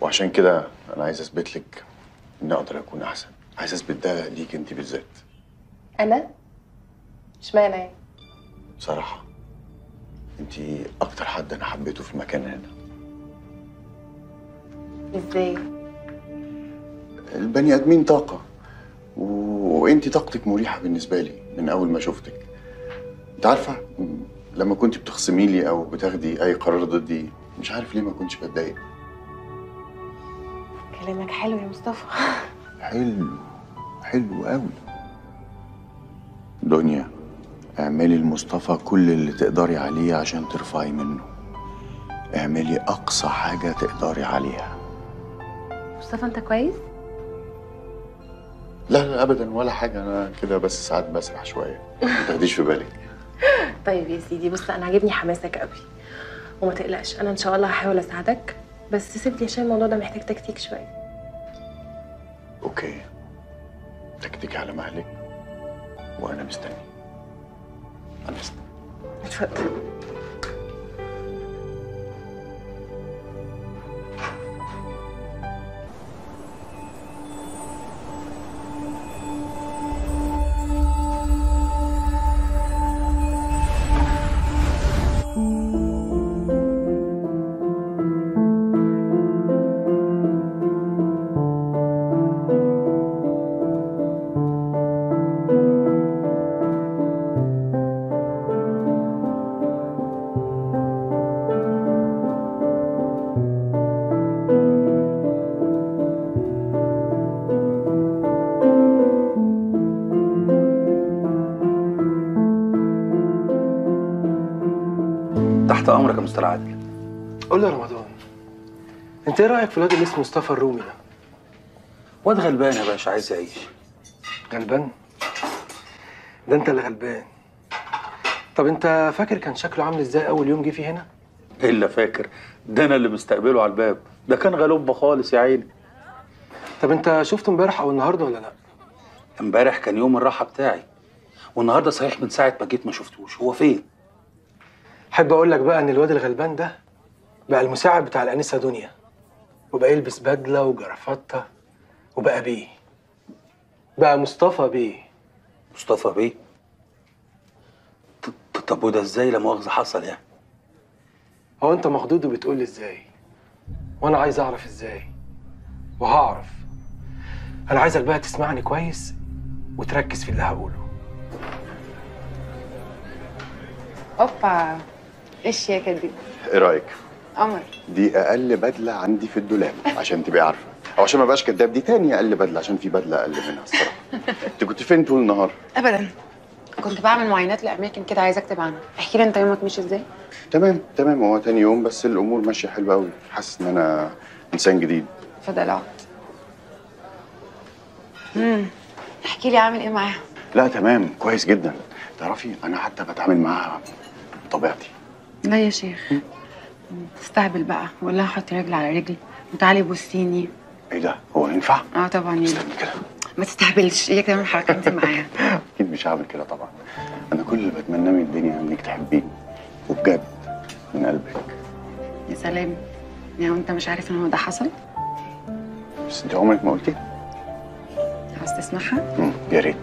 وعشان كده انا عايز اثبت لك اني اقدر اكون احسن عايز اثبت ده ليك انت بالذات انا اشمعنى يعني بصراحه انت اكتر حد انا حبيته في المكان هنا ازاي البني ادمين طاقه و... وانت طاقتك مريحه بالنسبه لي من اول ما شفتك انت عارفه م- لما كنت بتخصمي لي او بتاخدي اي قرار ضدي مش عارف ليه ما كنتش بتضايق كلامك حلو يا مصطفى حلو حلو قوي دنيا اعملي لمصطفى كل اللي تقدري عليه عشان ترفعي منه اعملي اقصى حاجه تقدري عليها مصطفى انت كويس لا لا ابدا ولا حاجه انا كده بس ساعات بسرح شويه ما تاخديش في بالك طيب يا سيدي بص انا عاجبني حماسك قوي وما تقلقش انا ان شاء الله هحاول اساعدك بس سيبني عشان الموضوع ده محتاج تكتيك شويه اوكي تكتيك على مهلك وانا مستني انا مستني اتفضل تحت امرك يا مستر عادل قول لي يا رمضان انت ايه رايك في الواد اللي اسمه مصطفى الرومي ده واد غلبان يا باشا عايز يعيش غلبان ده انت اللي غلبان طب انت فاكر كان شكله عامل ازاي اول يوم جه فيه هنا الا فاكر ده انا اللي مستقبله على الباب ده كان غلوب خالص يا عيني طب انت شفته امبارح او النهارده ولا لا امبارح كان يوم الراحه بتاعي والنهارده صحيح من ساعه ما جيت ما شفتوش هو فين احب اقول لك بقى ان الواد الغلبان ده بقى المساعد بتاع الانسه دنيا وبقى يلبس بدله وجرافته وبقى بيه بقى مصطفى بيه مصطفى بيه ط- ط- طب وده ازاي لا مؤاخذه حصل يعني هو انت مخضوض وبتقول لي ازاي وانا عايز اعرف ازاي وهعرف انا عايزك بقى تسمعني كويس وتركز في اللي هقوله اوبا ايه الشياكه دي ايه رايك قمر دي اقل بدله عندي في الدولاب عشان تبقي عارفه او عشان ما بقاش كداب دي تاني اقل بدله عشان في بدله اقل منها الصراحه انت كنت فين طول النهار ابدا كنت بعمل معاينات لاماكن كده عايزه اكتب عنها احكي لي انت يومك ماشي ازاي تمام تمام هو تاني يوم بس الامور ماشيه حلوه قوي حاسس ان انا انسان جديد اتفضل اقعد امم احكي لي عامل ايه معاها لا تمام كويس جدا تعرفي انا حتى بتعامل معاها بطبيعتي لا يا شيخ تستهبل بقى وقول لها حطي رجل على رجل وتعالي بوسيني ايه ده هو ينفع اه طبعا يا استنى كده ما تستهبلش هي كمان الحركات دي معاها اكيد مش هعمل كده طبعا انا كل اللي بتمناه من الدنيا انك تحبيني وبجد من قلبك يا سلام يعني انت مش عارف ان هو ده حصل بس انت عمرك ما قلتي عاوز تسمعها مم، يا ريت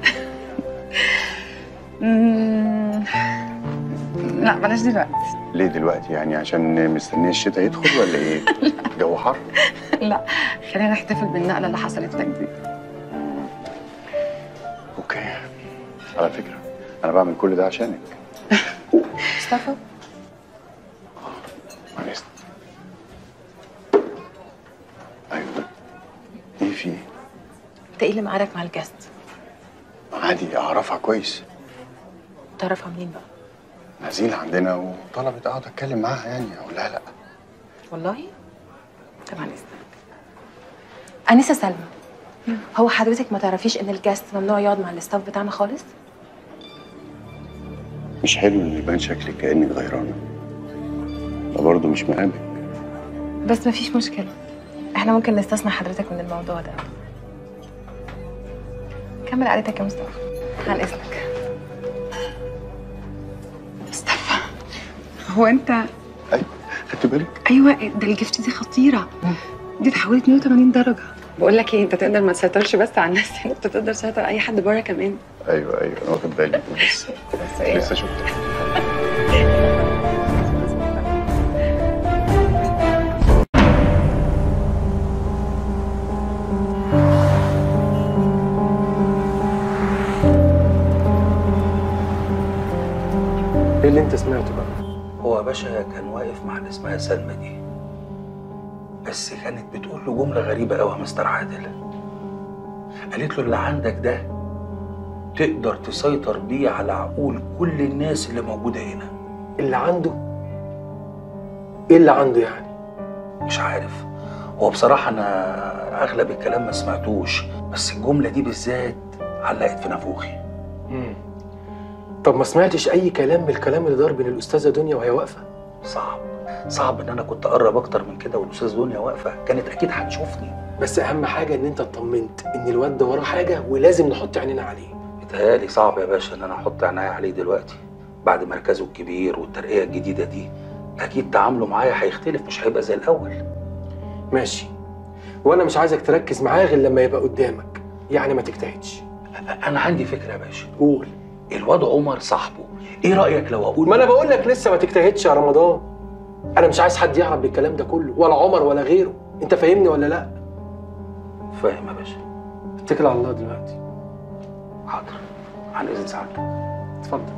مم. لا بلاش دلوقتي ليه دلوقتي يعني عشان مستنيه الشتاء يدخل ولا ايه جو حر لا خلينا نحتفل بالنقله اللي حصلت لك دي اوكي على فكره انا بعمل كل ده عشانك مصطفى معلش ايوه ايه في إيه؟ انت ايه اللي معارك مع الجاست عادي اعرفها كويس تعرفها منين بقى نزيل عندنا وطلبت اقعد اتكلم معاها يعني اقول لها لا والله طبعا اذنك انسه سلمى هو حضرتك ما تعرفيش ان الجاست ممنوع يقعد مع الاستاف بتاعنا خالص مش حلو ان يبان شكلك كانك غيرانه ده برضه مش مقامك بس مفيش مشكله احنا ممكن نستثنى حضرتك من الموضوع ده كمل قعدتك يا مصطفى عن اذنك مصطفى هو انت خدت بالك ايوه ده الجفت دي خطيره دي اتحولت 180 درجه بقول لك ايه انت تقدر ما تسيطرش بس على الناس هنا انت تقدر تسيطر على اي حد بره كمان ايوه ايوه انا واخد بالي لسه إيه؟ لسه شفت ايه اللي انت سمعته بقى؟ هو يا باشا كان واقف مع اللي اسمها سلمى دي بس كانت بتقول له جملة غريبة قوي يا مستر عادل قالت له اللي عندك ده تقدر تسيطر بيه على عقول كل الناس اللي موجودة هنا اللي عنده ايه اللي عنده يعني؟ مش عارف هو بصراحة أنا أغلب الكلام ما سمعتوش بس الجملة دي بالذات علقت في نافوخي مم. طب ما سمعتش اي كلام من الكلام اللي دار بين الاستاذه دنيا وهي واقفه؟ صعب صعب ان انا كنت اقرب اكتر من كده والاستاذ دنيا واقفه كانت اكيد هتشوفني بس اهم حاجه ان انت اطمنت ان الواد ده وراه حاجه ولازم نحط عينينا عليه بيتهيألي صعب يا باشا ان انا احط عينيا عليه دلوقتي بعد مركزه الكبير والترقيه الجديده دي اكيد تعامله معايا هيختلف مش هيبقى زي الاول ماشي وانا مش عايزك تركز معاه غير لما يبقى قدامك يعني ما تجتهدش انا عندي فكره يا باشا قول الواد عمر صاحبه ايه رايك لو اقول ما انا بقول لك لسه ما تجتهدش يا رمضان انا مش عايز حد يعرف بالكلام ده كله ولا عمر ولا غيره انت فاهمني ولا لا فاهم يا باشا اتكل على الله دلوقتي حاضر عن اذن سعادتك اتفضل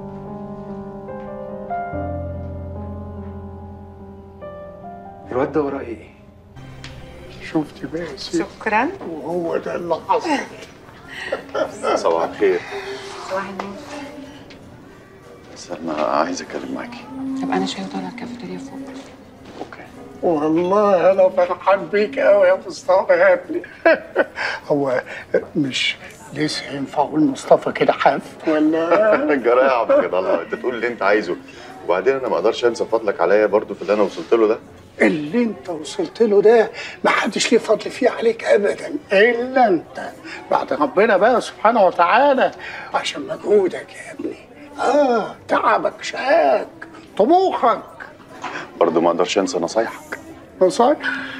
الواد ده وراه ايه شفت بقى يا ست شكرا وهو ده اللي حصل صباح الخير صباح النور سلمى عايز اتكلم معاكي طب انا شويه طالعه الكافيتيريا فوق والله انا فرحان بيك قوي يا مصطفى يا ابني هو مش لسه ينفعوا لمصطفى كده حاف ولا جرايه يا عبد الله انت تقول اللي انت عايزه وبعدين انا ما اقدرش انسى فضلك عليا برضو في اللي انا وصلت له ده اللي انت وصلت له ده ما حدش ليه فضل فيه عليك ابدا الا انت بعد ربنا بقى سبحانه وتعالى عشان مجهودك يا ابني اه تعبك شقاك طموحك برضو ما اقدرش انسى نصايحك نصايح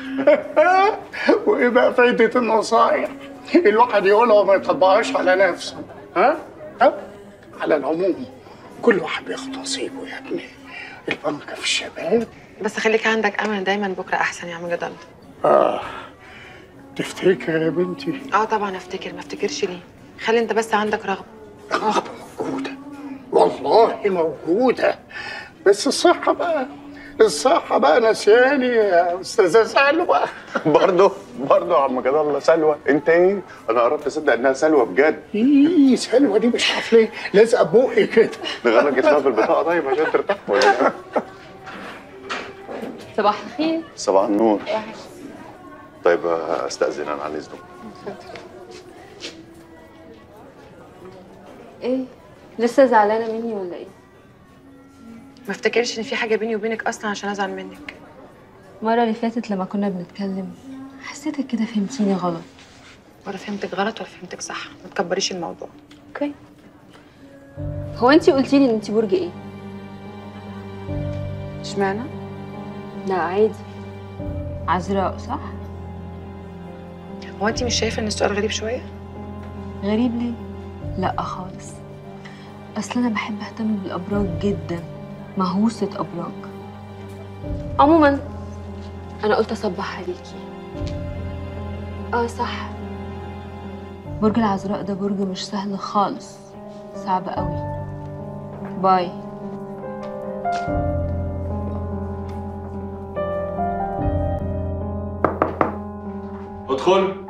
وايه بقى فايده النصايح الواحد يقولها وما يطبقهاش على نفسه ها ها على العموم كل واحد بياخد نصيبه يا ابني البركه في الشباب بس خليك عندك امل دايما بكره احسن يا عم جدل اه تفتكر يا بنتي اه طبعا افتكر ما افتكرش ليه خلي انت بس عندك رغبه رغبه موجوده والله موجوده بس الصحه بقى الصحة بقى نسياني يا أستاذة سلوى برضه برضه يا عم جد الله سلوى انت ايه انا قربت اصدق انها سلوى بجد إيه سلوى دي مش عارف ليه لازقة بقي كده نغير اسمها في البطاقه طيب عشان ترتاح ولا إيه؟ صباح الخير صباح النور طيب استاذن انا على اذنك ايه لسه زعلانه مني ولا ايه ما افتكرش ان في حاجه بيني وبينك اصلا عشان ازعل منك المره اللي فاتت لما كنا بنتكلم حسيتك كده فهمتيني غلط ولا فهمتك غلط ولا فهمتك صح ما تكبريش الموضوع اوكي هو انتي قلتي لي ان انتي برج ايه اشمعنى لا عادي عذراء صح هو انت مش شايفه ان السؤال غريب شويه غريب ليه لا خالص اصل انا بحب اهتم بالابراج جدا مهووسه ابراج عموما انا قلت اصبح عليكي اه صح برج العذراء ده برج مش سهل خالص صعب قوي باي ادخل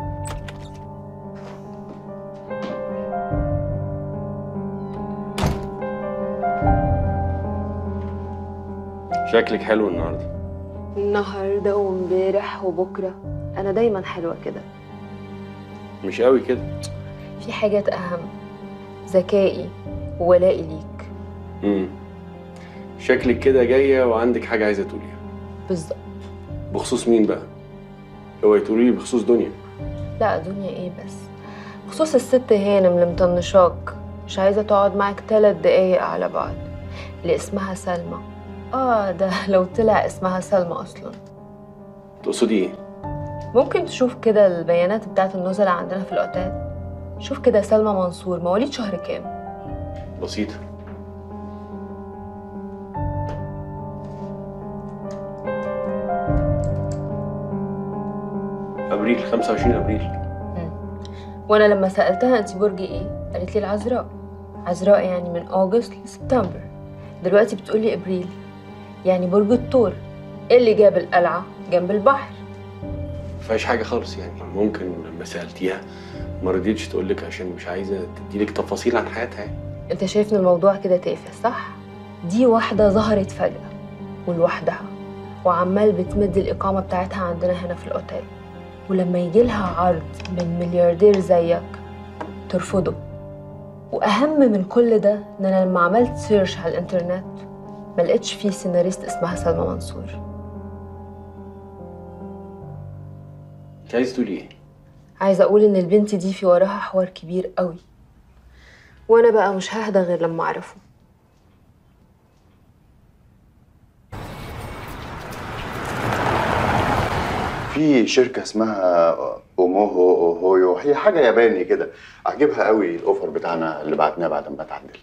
شكلك حلو النهارده النهارده وامبارح وبكره انا دايما حلوه كده مش قوي كده في حاجات اهم ذكائي وولائي ليك امم شكلك كده جايه وعندك حاجه عايزه تقوليها بالظبط بخصوص مين بقى اوعي تقولي لي بخصوص دنيا لا دنيا ايه بس بخصوص الست هانم اللي مطنشاك مش عايزه تقعد معاك ثلاث دقايق على بعض اللي اسمها سلمى اه ده لو طلع اسمها سلمى اصلا تقصدي ايه ممكن تشوف كده البيانات بتاعت النزلاء عندنا في الأوتيل شوف كده سلمى منصور مواليد شهر كام بسيطة ابريل 25 ابريل وانا لما سالتها انت برج ايه قالت لي العذراء عذراء يعني من اوغست لسبتمبر دلوقتي بتقولي ابريل يعني برج الثور ايه اللي جاب القلعه جنب البحر فيهاش حاجة خالص يعني ممكن لما سألتيها ما رضيتش تقول لك عشان مش عايزة تديلك تفاصيل عن حياتها يعني انت شايف ان الموضوع كده تافه صح دي واحده ظهرت فجاه ولوحدها وعمال بتمد الاقامه بتاعتها عندنا هنا في الاوتيل ولما يجي لها عرض من ملياردير زيك ترفضه واهم من كل ده ان انا لما عملت سيرش على الانترنت ما لقيتش فيه سيناريست اسمها سلمى منصور انت عايز تقولي ايه؟ عايزه اقول ان البنت دي في وراها حوار كبير قوي وانا بقى مش ههدى غير لما اعرفه في شركة اسمها اوموهو اوهويو هي حاجة ياباني كده عجبها قوي الاوفر بتاعنا اللي بعتناه بعد ما اتعدل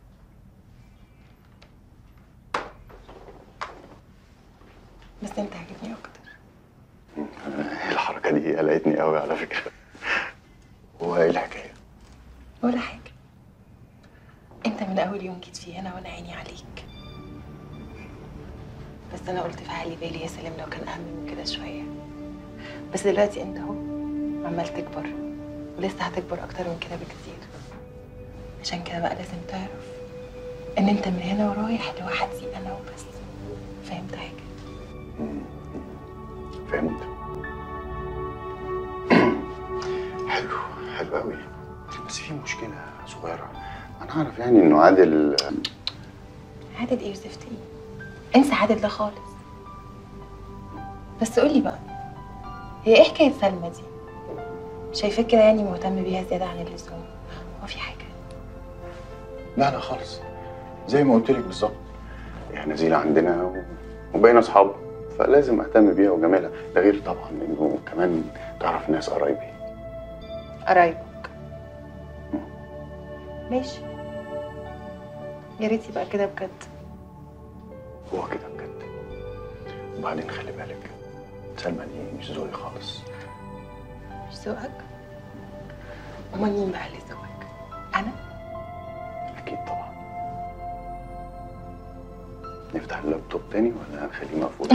بس انت عاجبني اكتر الحركة دي قلقتني قوي على فكرة هو ايه الحكاية؟ ولا حاجه انت من اول يوم جيت فيه هنا وانا عيني عليك بس انا قلت في عقلي بالي يا سلام لو كان اهم من كده شويه بس دلوقتي انت اهو عمال تكبر ولسه هتكبر اكتر من كده بكتير عشان كده بقى لازم تعرف ان انت من هنا ورايح لوحدي انا وبس فهمت حاجه فهمت حلو حلو قوي بس في مشكلة صغيرة أنا أعرف يعني إنه عادل عادل ايه وزفت ايه انسى عادل ده خالص بس قولي بقى هي ايه حكايه سلمى دي شايفاك كده يعني مهتم بيها زياده عن اللزوم هو في حاجه لا لا خالص زي ما قلت لك بالظبط هي نزيلة عندنا و- وبقينا أصحاب فلازم أهتم بيها وجمالها ده غير طبعا إنه كمان تعرف ناس قرايبي قرايبك ماشي يا ريت يبقى كده بجد هو كده بجد وبعدين خلي بالك سلمى دي مش ذوقي خالص مش ذوقك امال مين بقى اللي ذوقك انا أكيد طبعا نفتح اللابتوب تاني ولا هنخليه مقفول؟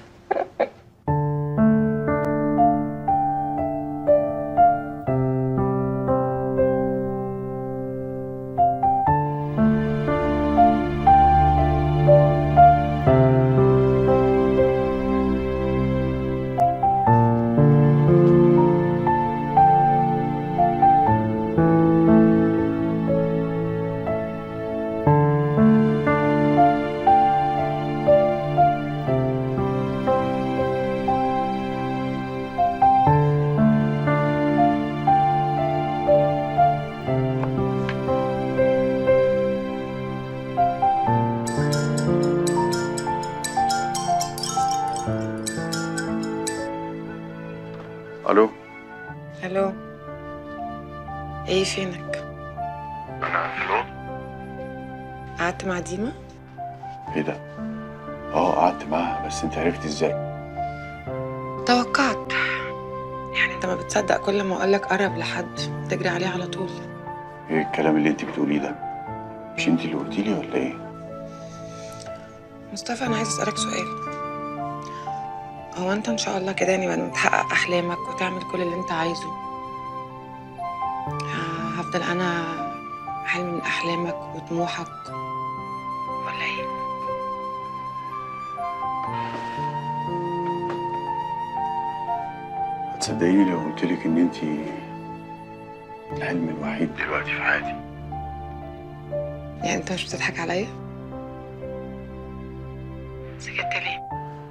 ألو الو ايه فينك أنا في الأوضة قعدت مع ديما إيه ده؟ أه قعدت معاها بس أنت عرفتي إزاي؟ توقعت يعني انت ما بتصدق كل ما اقولك قرب لحد تجري عليه على طول إيه الكلام اللي أنت بتقوليه ده؟ مش أنت اللي قلتي لي ولا إيه؟ مصطفى انا عايز اسالك سؤال هو انت ان شاء الله كده يعني بعد ما تحقق احلامك وتعمل كل اللي انت عايزه ه- هفضل انا حلم من احلامك وطموحك ولا ايه هتصدقيني لو قلت لك إن أنت الحلم الوحيد دلوقتي في حياتي يعني انت مش بتضحك عليا سكت ليه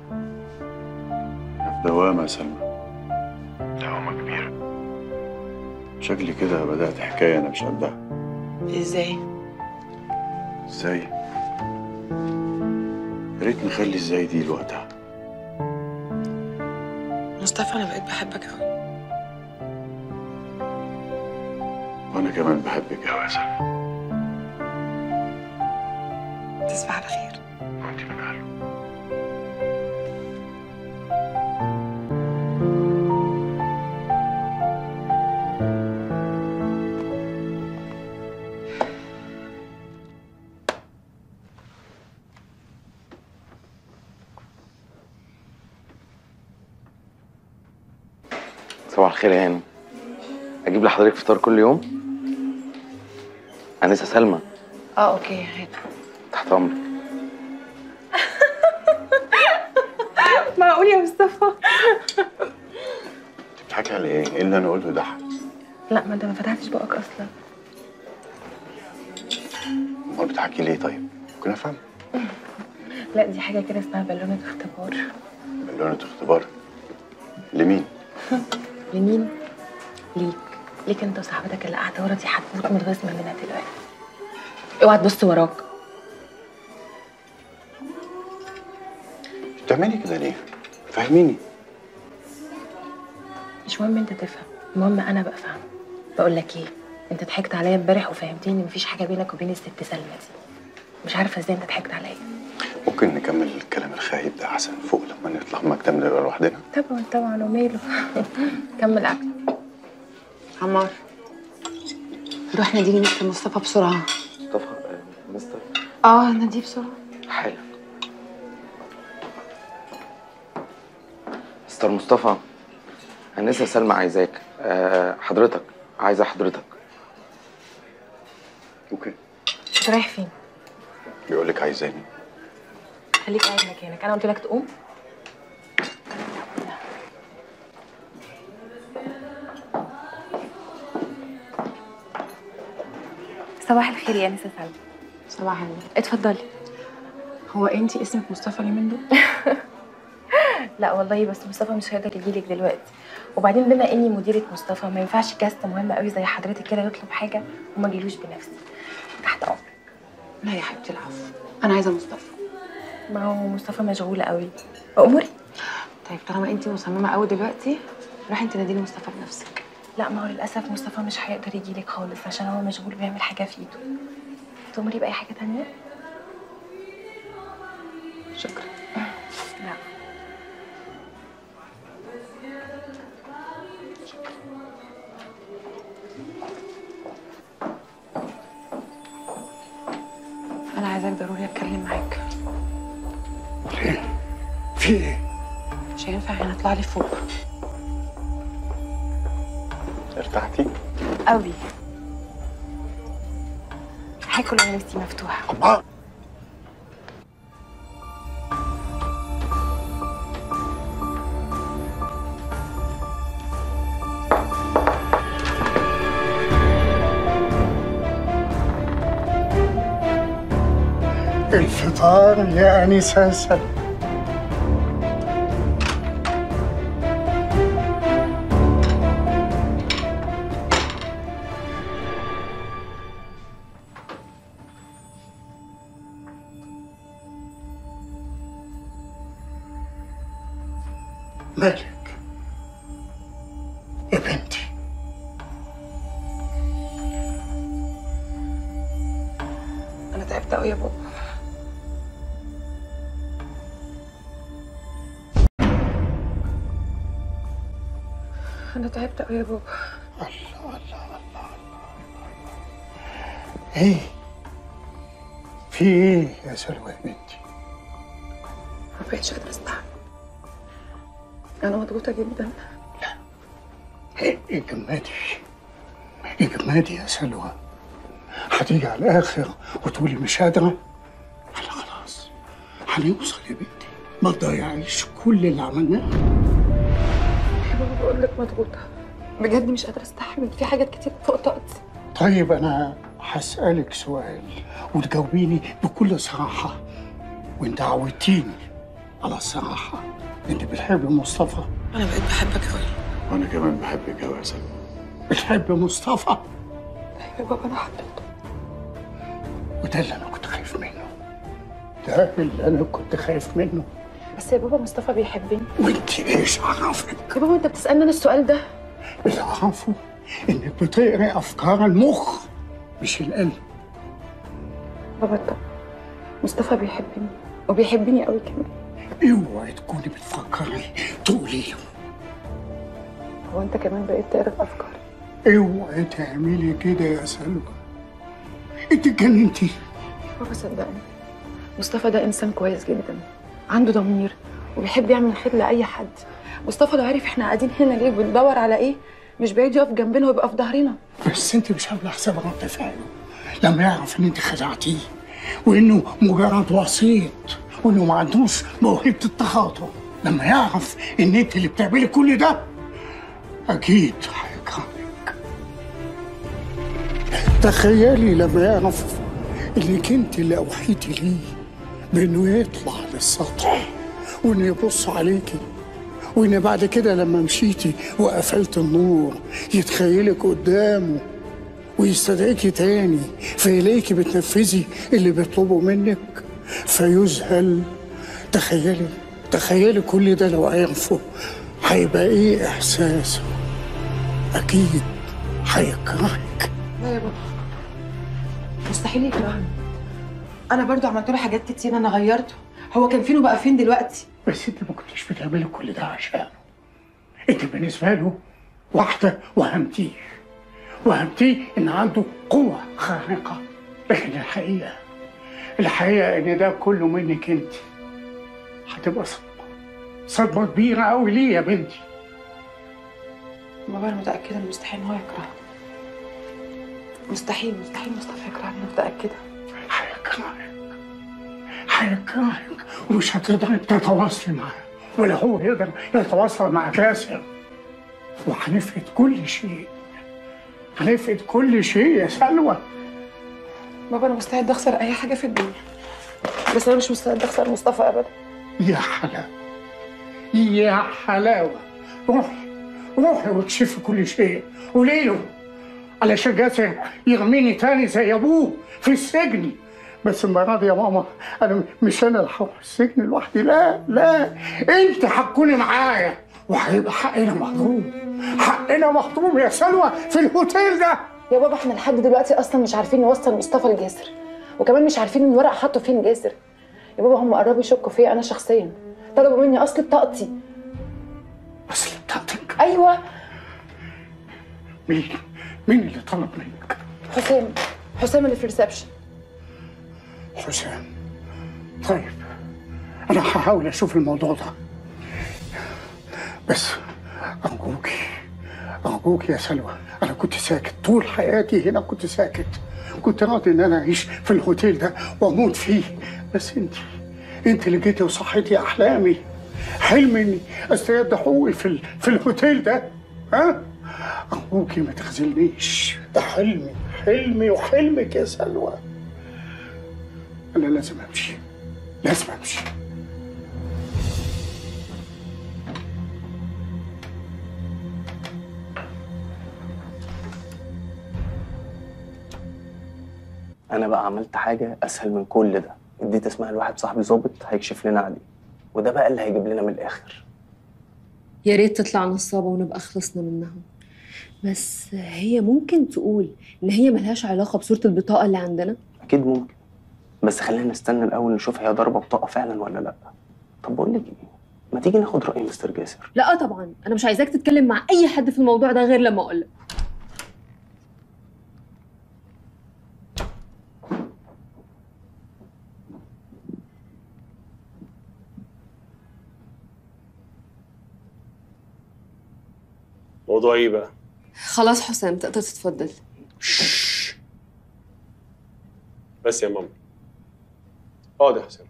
أنا في دوامة يا سلمى دوامة كبيرة شكلي كده بدأت حكاية أنا مش قدها ازاي ازاي؟ يا ريت نخلي ازاي دي لوقتها مصطفى انا بقيت بحبك قوي وانا كمان بحبك قوي يا سلمى تصبح على خير وانت من اهله صباح الخير يا هانم اجيب لحضرتك فطار كل يوم انسه سلمى اه اوكي هات تحت امرك معقول يا مصطفى بتضحكي على ايه؟ ايه اللي انا قلته ضحك لا ما انت ما فتحتش بقك اصلا امال بتضحكي ليه طيب؟ ممكن افهم لا دي حاجه كده اسمها بالونه اختبار بالونه اختبار لمين؟ لمين ليك ليك انت وصاحبتك اللي قاعده ورا دي هتموت من الغيظ مننا دلوقتي اوعى تبص وراك بتعملي كده ليه؟ فهميني مش مهم انت تفهم المهم انا بقى فاهم بقول لك ايه انت ضحكت عليا امبارح وفهمتني ان مفيش حاجه بينك وبين الست سلمى دي مش عارفه ازاي انت ضحكت عليا ممكن نكمل الكلام الخايب ده احسن فوق لما نطلع مكتب نبقى لوحدنا طبعا طبعا وماله كمل اكل عمار روح ناديلي مستر مصطفى بسرعه مصطفى مستر اه ناديه بسرعه حالا مستر مصطفى انسه سلمى عايزاك أه حضرتك عايزه حضرتك اوكي انت رايح فين بيقول لك عايزاني خليك قاعد مكانك انا قلت لك تقوم صباح الخير يا انسه سلمى صباح النور اتفضلي هو انت اسمك مصطفى اليومين دول لا والله بس مصطفى مش هيقدر يجيلك دلوقتي وبعدين بما اني مديره مصطفى ما ينفعش كاست مهم قوي زي حضرتك كده يطلب حاجه وما جيلوش بنفسي تحت امرك لا يا حبيبتي العفو انا عايزه مصطفى ما هو مصطفى مشغول قوي اموري طيب طالما انت مصممه قوي دلوقتي روحي انت ناديلي مصطفى بنفسك لا ما هو للاسف مصطفى مش هيقدر يجيلك خالص عشان هو مشغول بيعمل حاجه في ايده تأمري بأي حاجه تانية شكرا لا انا عايزاك ضروري اتكلم معاك ليه؟ في ايه؟ مش هينفع هنا اطلع لي فوق ارتحتي؟ قوي هاكل وانا نفسي مفتوحه الله الفطار يا أنسة سلمى مالك يا بنتي انا تعبت قوي يا بابا انا تعبت قوي يا بابا الله الله الله ايه في ايه يا سلوى يا بنتي ما بقتش قادره استحمل انا مضغوطه جدا ايه اجمادي اجمادي يا سلوى هتيجي على الاخر وتقولي مش قادره لا خلاص هنوصل يا بنتي ما تضيعيش كل اللي عملناه يا بابا بقول لك مضغوطه بجد مش قادره استحمل في حاجات كتير فوق طاقتي طيب انا هسألك سؤال وتجاوبيني بكل صراحة وانت عودتيني على الصراحة انت بتحبي مصطفى انا بقيت بحبك قوي وانا كمان بحبك قوي يا سلمى بتحبي مصطفى يا بابا انا حبيته وده اللي انا كنت خايف منه ده اللي انا كنت خايف منه بس يا بابا مصطفى بيحبني وانت ايش عرفك؟ يا بابا انت بتسالني انا السؤال ده اللي اعرفه انك بتقري افكار المخ مش القلب بابا طب مصطفى بيحبني وبيحبني قوي كمان اوعي تكوني بتفكري تقولي له هو انت كمان بقيت تقرا في افكاري اوعي تعملي كده يا سلوى انت اتجننتي بابا صدقني مصطفى ده انسان كويس جدا عنده ضمير وبيحب يعمل خير لاي حد مصطفى لو عارف احنا قاعدين هنا ليه بندور على ايه مش بعيد يقف جنبنا ويبقى في ظهرنا بس انت مش عامله حساب رد فعله لما يعرف ان انت خدعتيه وانه مجرد وسيط وانه ما عندوش موهبه التخاطب لما يعرف ان انت اللي بتعملي كل ده اكيد هيكرهك تخيلي لما يعرف انك انت اللي اوحيتي ليه بانه يطلع للسطح وانه يبص عليكي وان بعد كده لما مشيتي وقفلت النور يتخيلك قدامه ويستدعيكي تاني فيلاقيكي بتنفذي اللي بيطلبه منك فيذهل تخيلي تخيلي كل ده لو عرفه هيبقى ايه احساسه اكيد هيكرهك لا يا بابا مستحيل يكرهني انا برضو عملت له حاجات كتير انا غيرته هو كان فين وبقى فين دلوقتي بس انت ما كنتش بتعملي كل ده عشانه انت بالنسبه له واحده وهمتيه وهمتيه ان عنده قوه خارقه لكن الحقيقه الحقيقه ان ده كله منك انت هتبقى صدمه صدمه كبيره قوي ليه يا بنتي بابا انا متاكده ان مستحيل ان هو يكرهني مستحيل مستحيل مصطفى يكرهني انا متاكده هيكرهك هيكرهك ومش هتقدري تتواصلي معاه ولا هو يقدر يتواصل مع كاسر وهنفقد كل شيء هنفقد كل شيء يا سلوى بابا انا مستعد اخسر اي حاجه في الدنيا بس انا مش مستعد اخسر مصطفى ابدا يا حلاوة يا حلاوة روحي روحي واكشفي كل شيء قولي له علشان جاسر يرميني تاني زي ابوه في السجن بس المرة دي يا ماما انا مش انا اللي هروح السجن لوحدي لا لا انت هتكوني معايا وهيبقى حقنا مهضوم حقنا مهضوم يا سلوى في الهوتيل ده يا بابا احنا لحد دلوقتي اصلا مش عارفين نوصل مصطفى لجاسر وكمان مش عارفين الورق حطه فين جاسر يا بابا هم قربوا يشكوا فيا انا شخصيا طلبوا مني اصل بطاقتي اصل بتاعتك ايوه مين مين اللي طلب منك حسام حسام اللي في الريسبشن حسام طيب انا هحاول اشوف الموضوع ده بس ارجوكي ارجوكي يا سلوى انا كنت ساكت طول حياتي هنا كنت ساكت كنت راضي ان انا اعيش في الهوتيل ده واموت فيه بس انت انت اللي جيتي وصحيتي احلامي حلمي اني استرد حقوقي في ال... في الهوتيل ده ها ارجوكي ما تخذلنيش ده حلمي حلمي وحلمك يا سلوى انا لازم امشي لازم امشي انا بقى عملت حاجه اسهل من كل ده اديت اسمها لواحد صاحبي ظابط هيكشف لنا عليه وده بقى اللي هيجيب لنا من الاخر يا ريت تطلع نصابة ونبقى خلصنا منها بس هي ممكن تقول إن هي ملهاش علاقة بصورة البطاقة اللي عندنا اكيد ممكن بس خلينا نستنى الاول نشوف هي ضربه بطاقه فعلا ولا لا طب بقول لك ايه ما تيجي ناخد راي مستر جاسر لا طبعا أنا مش عايزاك تتكلم مع أي حد في الموضوع ده غير لما أقولك موضوع ايه بقى خلاص حسام تقدر تتفضل بس يا ماما اقعد يا حسام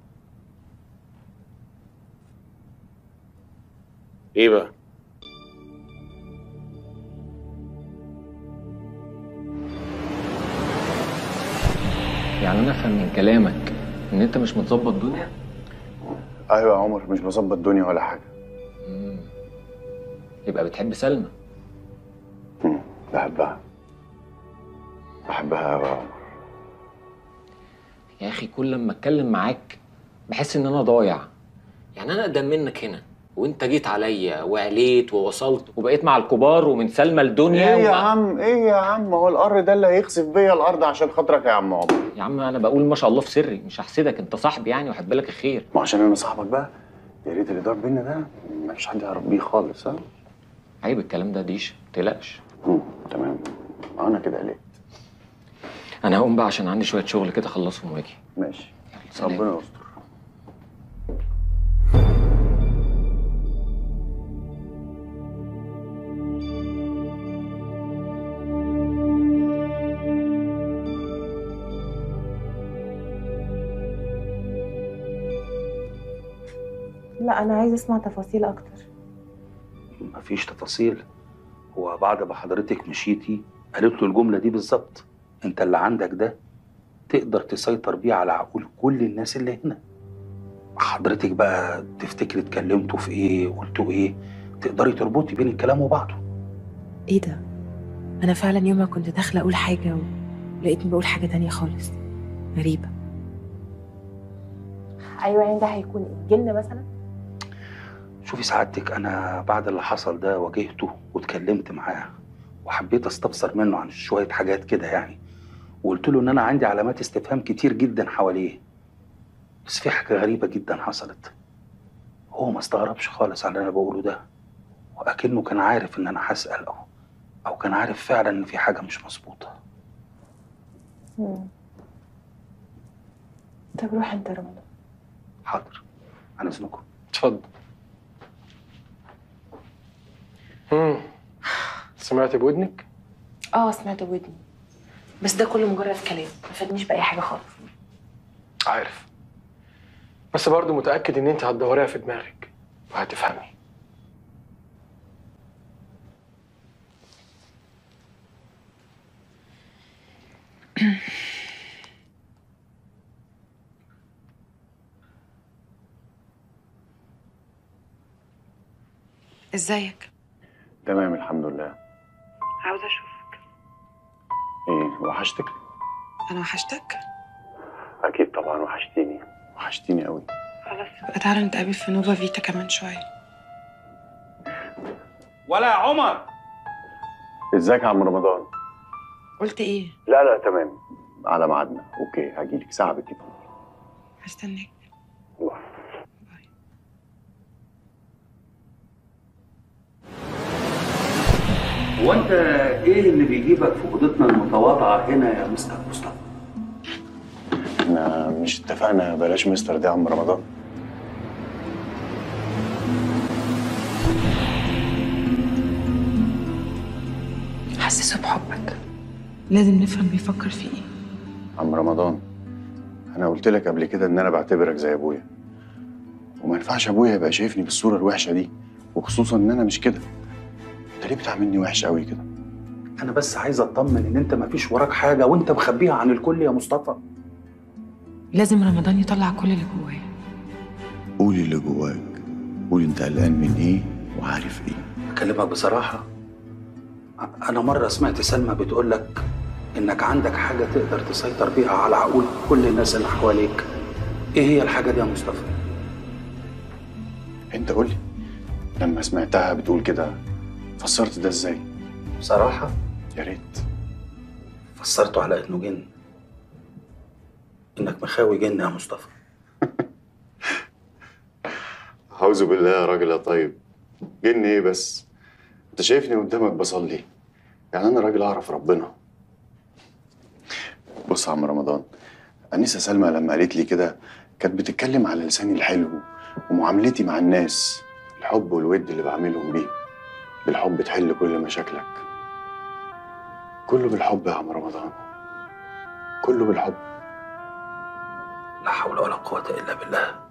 ايه بقى يعني انا افهم من كلامك ان انت مش متظبط دنيا ايوه يا عمر مش بظبط الدنيا ولا حاجه يبقى بتحب سلمى مم، بحبها بحبها قوي يا عمر يا اخي كل لما اتكلم معاك بحس ان انا ضايع يعني انا اقدم منك هنا وانت جيت عليا وعليت ووصلت وبقيت مع الكبار ومن سلمى لدنيا ايه يا ومع- عم ايه يا عم هو القر ده اللي هيخسف بيا الارض عشان خاطرك يا عم عمر يا عم انا بقول ما شاء الله في سري مش هحسدك انت صاحبي يعني واحب لك الخير ما عشان انا صاحبك بقى يا ريت اللي دار بينا ده ما فيش حد يعرف بيه خالص ها عيب الكلام ده ديش ما تقلقش مم، تمام انا كده قلقت انا هقوم بقى عشان عندي شويه شغل كده اخلصهم واجي ماشي سلام. ربنا يستر لا انا عايزه اسمع تفاصيل اكتر مفيش تفاصيل هو بعد ما حضرتك مشيتي قالت له الجملة دي بالظبط انت اللي عندك ده تقدر تسيطر بيه على عقول كل الناس اللي هنا حضرتك بقى تفتكري اتكلمتوا في ايه قلتوا ايه تقدري تربطي بين الكلام وبعضه ايه ده انا فعلا يوم ما كنت داخله اقول حاجه ولقيتني بقول حاجه تانية خالص غريبه ايوه يعني ده هيكون ايه جن مثلا شوفي سعادتك انا بعد اللي حصل ده واجهته واتكلمت معاه وحبيت استفسر منه عن شويه حاجات كده يعني وقلت له ان انا عندي علامات استفهام كتير جدا حواليه بس في حاجه غريبه جدا حصلت هو ما استغربش خالص على اللي انا بقوله ده واكنه كان عارف ان انا هسال او او كان عارف فعلا ان في حاجه مش مظبوطه مم. طب روح انت رمضان حاضر عن اذنكم اتفضل امم سمعت بودنك؟ اه سمعت بودني بس ده كله مجرد كلام ما فادنيش باي حاجه خالص عارف بس برضه متأكد إن أنت هتدوريها في دماغك وهتفهمي ازيك تمام الحمد لله عاوزه اشوفك ايه وحشتك انا وحشتك اكيد طبعا وحشتيني وحشتيني قوي خلاص يبقى تعالى نتقابل في نوفا فيتا كمان شويه ولا يا عمر ازيك يا عم رمضان قلت ايه لا لا تمام على ميعادنا اوكي هجيلك ساعه بالكتير هستناك هو انت ايه اللي بيجيبك في اوضتنا المتواضعه هنا يا مستر مصطفى احنا مش اتفقنا بلاش مستر دي يا عم رمضان حسسه بحبك لازم نفهم بيفكر في ايه عم رمضان انا قلت لك قبل كده ان انا بعتبرك زي ابويا وما ينفعش ابويا يبقى شايفني بالصوره الوحشه دي وخصوصا ان انا مش كده انت ليه بتعاملني وحش قوي كده انا بس عايز اطمن ان انت مفيش وراك حاجه وانت مخبيها عن الكل يا مصطفى لازم رمضان يطلع كل اللي جواه قولي اللي جواك قولي انت قلقان من ايه وعارف ايه اكلمك بصراحه انا مره سمعت سلمى بتقول لك انك عندك حاجه تقدر تسيطر بيها على عقول كل الناس اللي حواليك ايه هي الحاجه دي يا مصطفى انت قولي لما سمعتها بتقول كده فسرت ده ازاي بصراحه يا ريت فسرته على انه جن انك مخاوي جن يا مصطفى أعوذ بالله يا راجل يا طيب جن إيه بس؟ أنت شايفني قدامك بصلي يعني أنا راجل أعرف ربنا بص يا عم رمضان أنسة سلمى لما قالت لي كده كانت بتتكلم على لساني الحلو ومعاملتي مع الناس الحب والود اللي بعملهم بيه بالحب تحل كل مشاكلك كله بالحب يا عم رمضان كله بالحب لا حول ولا قوه الا بالله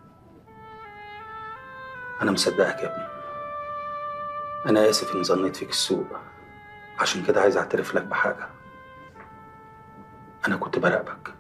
انا مصدقك يا ابني انا اسف اني ظنيت فيك السوء عشان كده عايز اعترف لك بحاجه انا كنت براقبك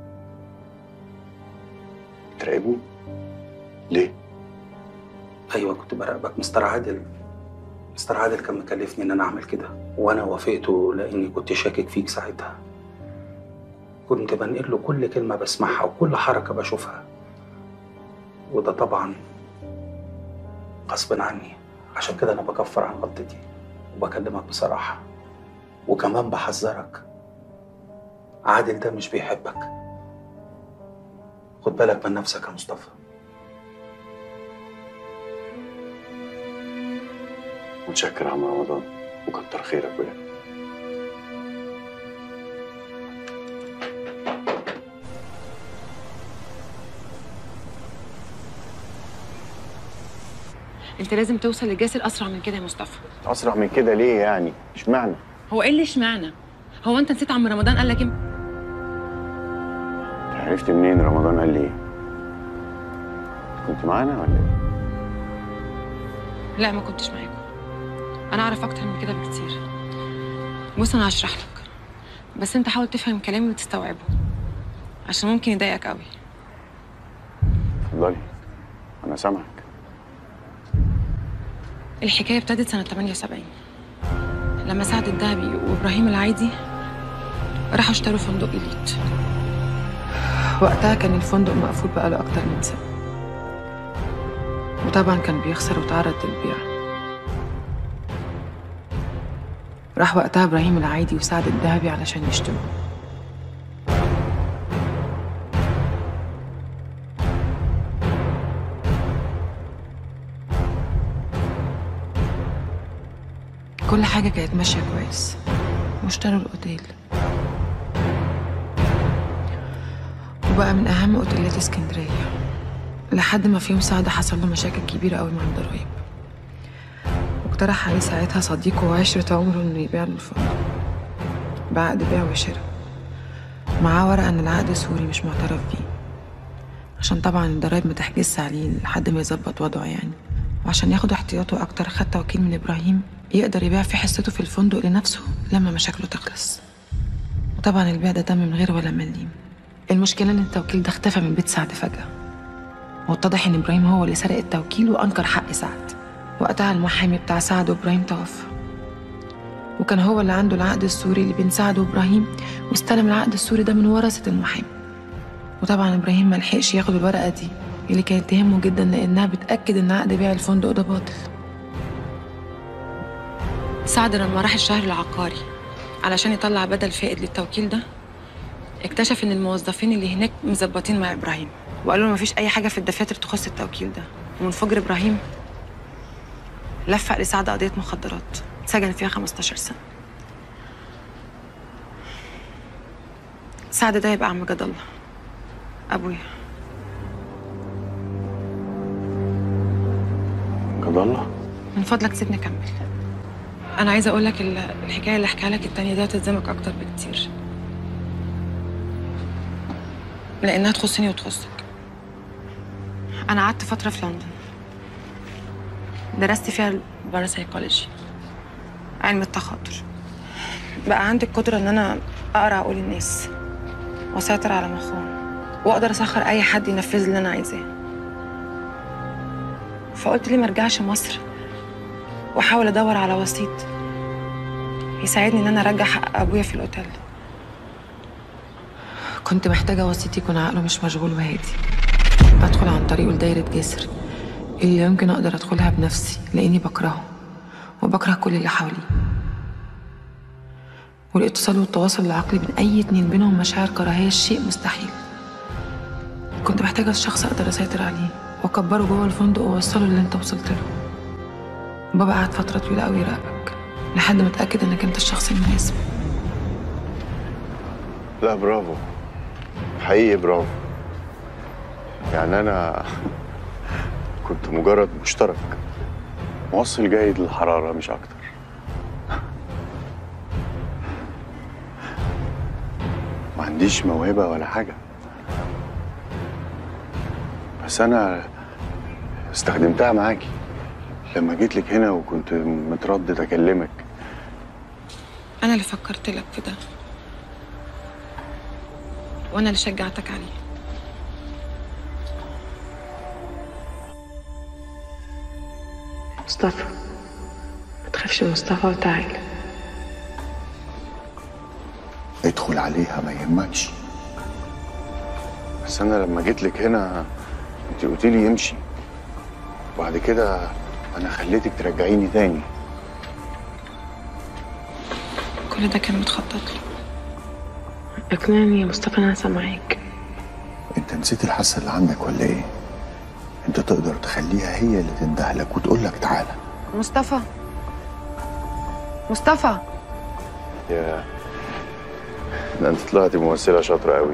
تراقبني ليه ايوه كنت براقبك مستر عادل مستر عادل كان مكلفني ان انا اعمل كده وانا وافقته لاني كنت شاكك فيك ساعتها كنت بنقل له كل كلمه بسمعها وكل حركه بشوفها وده طبعا غصب عني عشان كده انا بكفر عن غلطتي وبكلمك بصراحه وكمان بحذرك عادل ده مش بيحبك خد بالك من نفسك يا مصطفى متشكر يا عم رمضان وكتر خيرك بجد انت لازم توصل لجاسر اسرع من كده يا مصطفى اسرع من كده ليه يعني اشمعنى هو ايه اللي اشمعنى هو انت نسيت عم رمضان قال لك ايه عرفت منين رمضان قال لي ايه كنت معانا ولا ايه لا ما كنتش معاكم انا اعرف اكتر من كده بكتير بص انا هشرح لك بس انت حاول تفهم كلامي وتستوعبه عشان ممكن يضايقك قوي اتفضلي انا سامعك الحكايه ابتدت سنه 78 لما سعد الدهبي وابراهيم العايدي راحوا اشتروا فندق إليت وقتها كان الفندق مقفول بقاله أكتر من سنة وطبعا كان بيخسر وتعرض للبيع راح وقتها إبراهيم العايدي وسعد الذهبي علشان يشتروا كل حاجة كانت ماشية كويس واشتروا الأوتيل وبقى من أهم أوتيلات اسكندرية لحد ما في يوم سعد حصل له مشاكل كبيرة قوي مع الضرايب واقترح عليه ساعتها صديقه وعشرة عمره إنه يبيع له الفندق بعقد بيع وشراء معاه ورقة إن العقد سوري مش معترف بيه عشان طبعا الضرايب ما تحجزش عليه لحد ما يظبط وضعه يعني وعشان ياخد احتياطه أكتر خد توكيل من إبراهيم يقدر يبيع في حصته في الفندق لنفسه لما مشاكله تخلص وطبعا البيع ده تم من غير ولا مليم المشكلة إن التوكيل ده اختفى من بيت سعد فجأة واتضح إن إبراهيم هو اللي سرق التوكيل وأنكر حق سعد وقتها المحامي بتاع سعد وإبراهيم توفى وكان هو اللي عنده العقد السوري اللي بين سعد وإبراهيم واستلم العقد السوري ده من ورثة المحامي وطبعا إبراهيم ملحقش ياخد الورقة دي اللي كانت تهمه جدا لأنها بتأكد إن عقد بيع الفندق ده باطل سعد لما راح الشهر العقاري علشان يطلع بدل فائد للتوكيل ده اكتشف ان الموظفين اللي هناك مظبطين مع ابراهيم وقالوا له مفيش اي حاجه في الدفاتر تخص التوكيل ده ومن فجر ابراهيم لفق لسعد قضيه مخدرات اتسجن فيها 15 سنه سعد ده يبقى عم جد الله ابويا جد الله من فضلك سيبني اكمل انا عايزه اقول لك الحكايه اللي احكيها لك التانية دي هتلزمك اكتر بكتير لانها تخصني وتخصك انا قعدت فتره في لندن درست فيها الباراسايكولوجي علم التخاطر بقى عندي القدره ان انا اقرا عقول الناس واسيطر على مخهم واقدر اسخر اي حد ينفذ اللي انا عايزاه فقلت ليه ما ارجعش مصر واحاول ادور على وسيط يساعدني ان انا ارجع حق ابويا في الاوتيل كنت محتاجه وسيط يكون عقله مش مشغول وهادي ادخل عن طريقه لدايره جسر اللي يمكن اقدر ادخلها بنفسي لاني بكرهه وبكره كل اللي حواليه والاتصال والتواصل العقلي بين اي اتنين بينهم مشاعر كراهيه شيء مستحيل كنت محتاجه شخص اقدر اسيطر عليه واكبره جوه الفندق واوصله اللي انت وصلت له بابا قعد فتره طويله قوي يراقبك لحد ما اتاكد انك انت الشخص المناسب لا برافو حقيقي برافو يعني انا كنت مجرد مشترك موصل جيد للحرارة مش أكتر ما عنديش موهبة ولا حاجة بس أنا استخدمتها معاكي لما جيت لك هنا وكنت متردد أكلمك انا اللي فكرت لك في ده وانا اللي شجعتك عليه مصطفى ما تخافش من مصطفى وتعالى ادخل عليها ما يهمكش بس أنا لما جيت لك هنا أنت قلت لي يمشي وبعد كده انا خليتك ترجعيني تاني كل ده كان متخطط له اقنعني يا مصطفى انا سامعاك انت نسيت الحاسه اللي عندك ولا ايه انت تقدر تخليها هي اللي تندهلك وتقول لك تعالى مصطفى مصطفى يا ده انت طلعتي ممثله شاطره قوي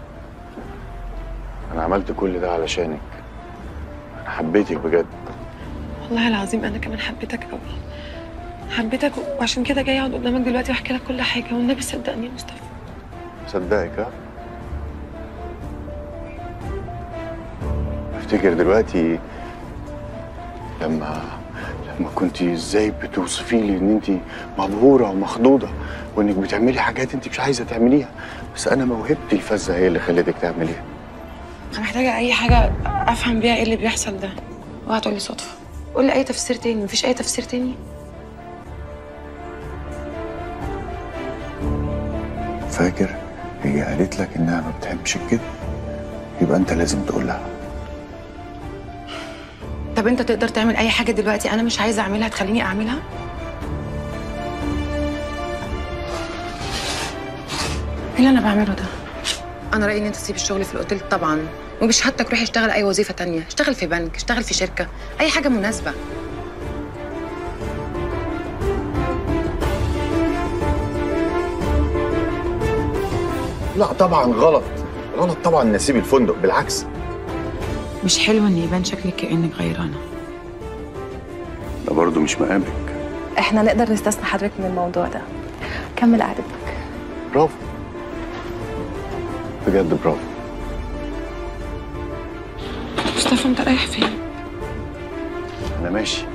انا عملت كل ده علشانك انا حبيتك بجد والله العظيم انا كمان حبيتك قوي حبيتك وعشان كده جاي اقعد قدامك دلوقتي واحكي لك كل حاجه والنبي صدقني يا مصطفى صدقك ها افتكر دلوقتي لما لما كنت ازاي بتوصفي لي ان انت مبهوره ومخضوضه وانك بتعملي حاجات انت مش عايزه تعمليها بس انا موهبتي الفذه هي اللي خلتك تعمليها انا محتاجه اي حاجه افهم بيها ايه اللي بيحصل ده اوعى تقولي صدفه قول لي اي تفسير تاني مفيش اي تفسير تاني فاكر هي قالت لك انها ما بتحبش الكذب يبقى انت لازم تقول لها طب انت تقدر تعمل اي حاجه دلوقتي انا مش عايزه اعملها تخليني اعملها ايه اللي انا بعمله ده انا رايي ان انت تسيب الشغل في الاوتيل طبعا وبشهادتك روح اشتغل اي وظيفه تانية اشتغل في بنك اشتغل في شركه اي حاجه مناسبه لا طبعا غلط غلط طبعا نسيب الفندق بالعكس مش حلو ان يبان شكلك كانك غيرانه ده برضه مش مقامك احنا نقدر نستثنى حضرتك من الموضوع ده كمل قعدتك برافو بجد برافو مصطفى انت رايح فين انا ماشي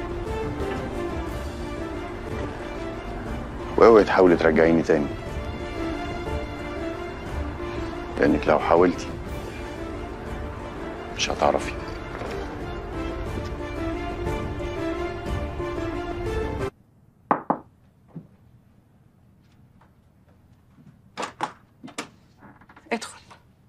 واوعي تحاولي ترجعيني تاني لانك لو حاولتي مش هتعرفي ادخل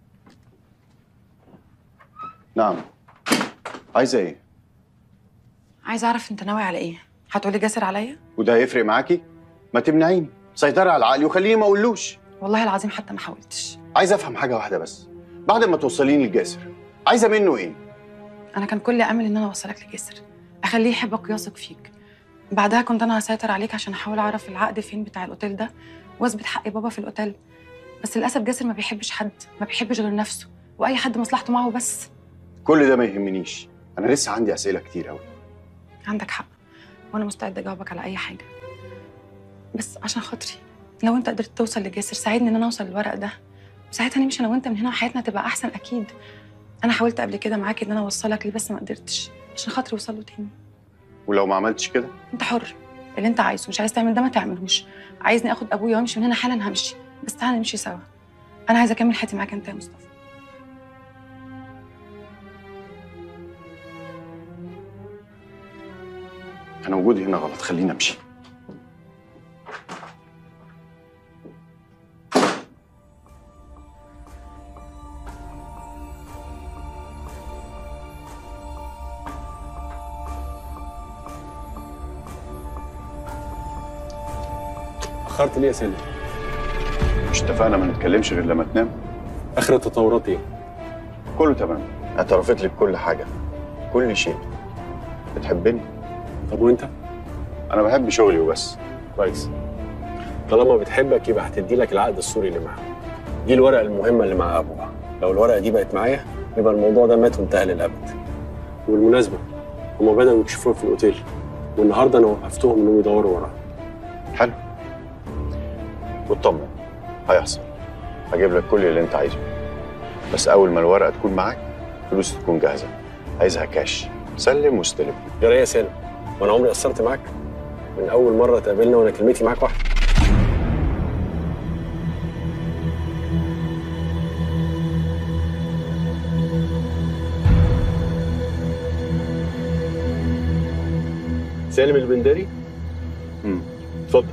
نعم عايزه ايه عايزه اعرف انت ناوي على ايه هتقولي جاسر عليا وده هيفرق معاكي ما تمنعيني سيطري على عقلي وخليني ما اقولوش والله العظيم حتى ما حاولتش عايز افهم حاجه واحده بس بعد ما توصليني لجاسر عايزه منه ايه انا كان كل امل ان انا اوصلك لجسر اخليه يحبك ويثق فيك بعدها كنت انا هسيطر عليك عشان احاول اعرف العقد فين بتاع الاوتيل ده واثبت حق بابا في الاوتيل بس للاسف جاسر ما بيحبش حد ما بيحبش غير نفسه واي حد مصلحته معه بس كل ده ما يهمنيش انا لسه عندي اسئله كتير قوي عندك حق وانا مستعده اجاوبك على اي حاجه بس عشان خاطري لو انت قدرت توصل لجاسر ساعدني ان انا اوصل للورق ده وساعتها نمشي انا وانت من هنا وحياتنا تبقى احسن اكيد انا حاولت قبل كده معاك ان انا اوصلك ليه بس ما قدرتش عشان خاطري اوصل له تاني ولو ما عملتش كده انت حر اللي انت عايزه مش عايز تعمل ده ما تعملهوش عايزني اخد ابويا وامشي من هنا حالا همشي بس تعالى نمشي سوا انا عايزه اكمل حياتي معاك انت يا مصطفى انا وجودي هنا غلط خليني امشي اخرت ليه يا سالم مش اتفقنا ما نتكلمش غير لما تنام اخر التطورات ايه كله تمام اعترفت لك كل حاجه كل شيء بتحبني طب وانت انا بحب شغلي وبس كويس طالما بتحبك يبقى هتدي لك العقد السوري اللي معاه دي الورقه المهمه اللي مع ابوها لو الورقه دي بقت معايا يبقى الموضوع ده مات وانتهى للابد وبالمناسبه هما بداوا يكشفوها في الاوتيل والنهارده انا وقفتهم انهم يدوروا وراها حلو واطمن هيحصل هجيب لك كل اللي انت عايزه بس اول ما الورقه تكون معاك فلوس تكون جاهزه عايزها كاش سلم واستلم يا ريت يا سالم وانا عمري قصرت معاك من اول مره تقابلنا وانا كلمتي معاك واحده سالم البندري امم اتفضل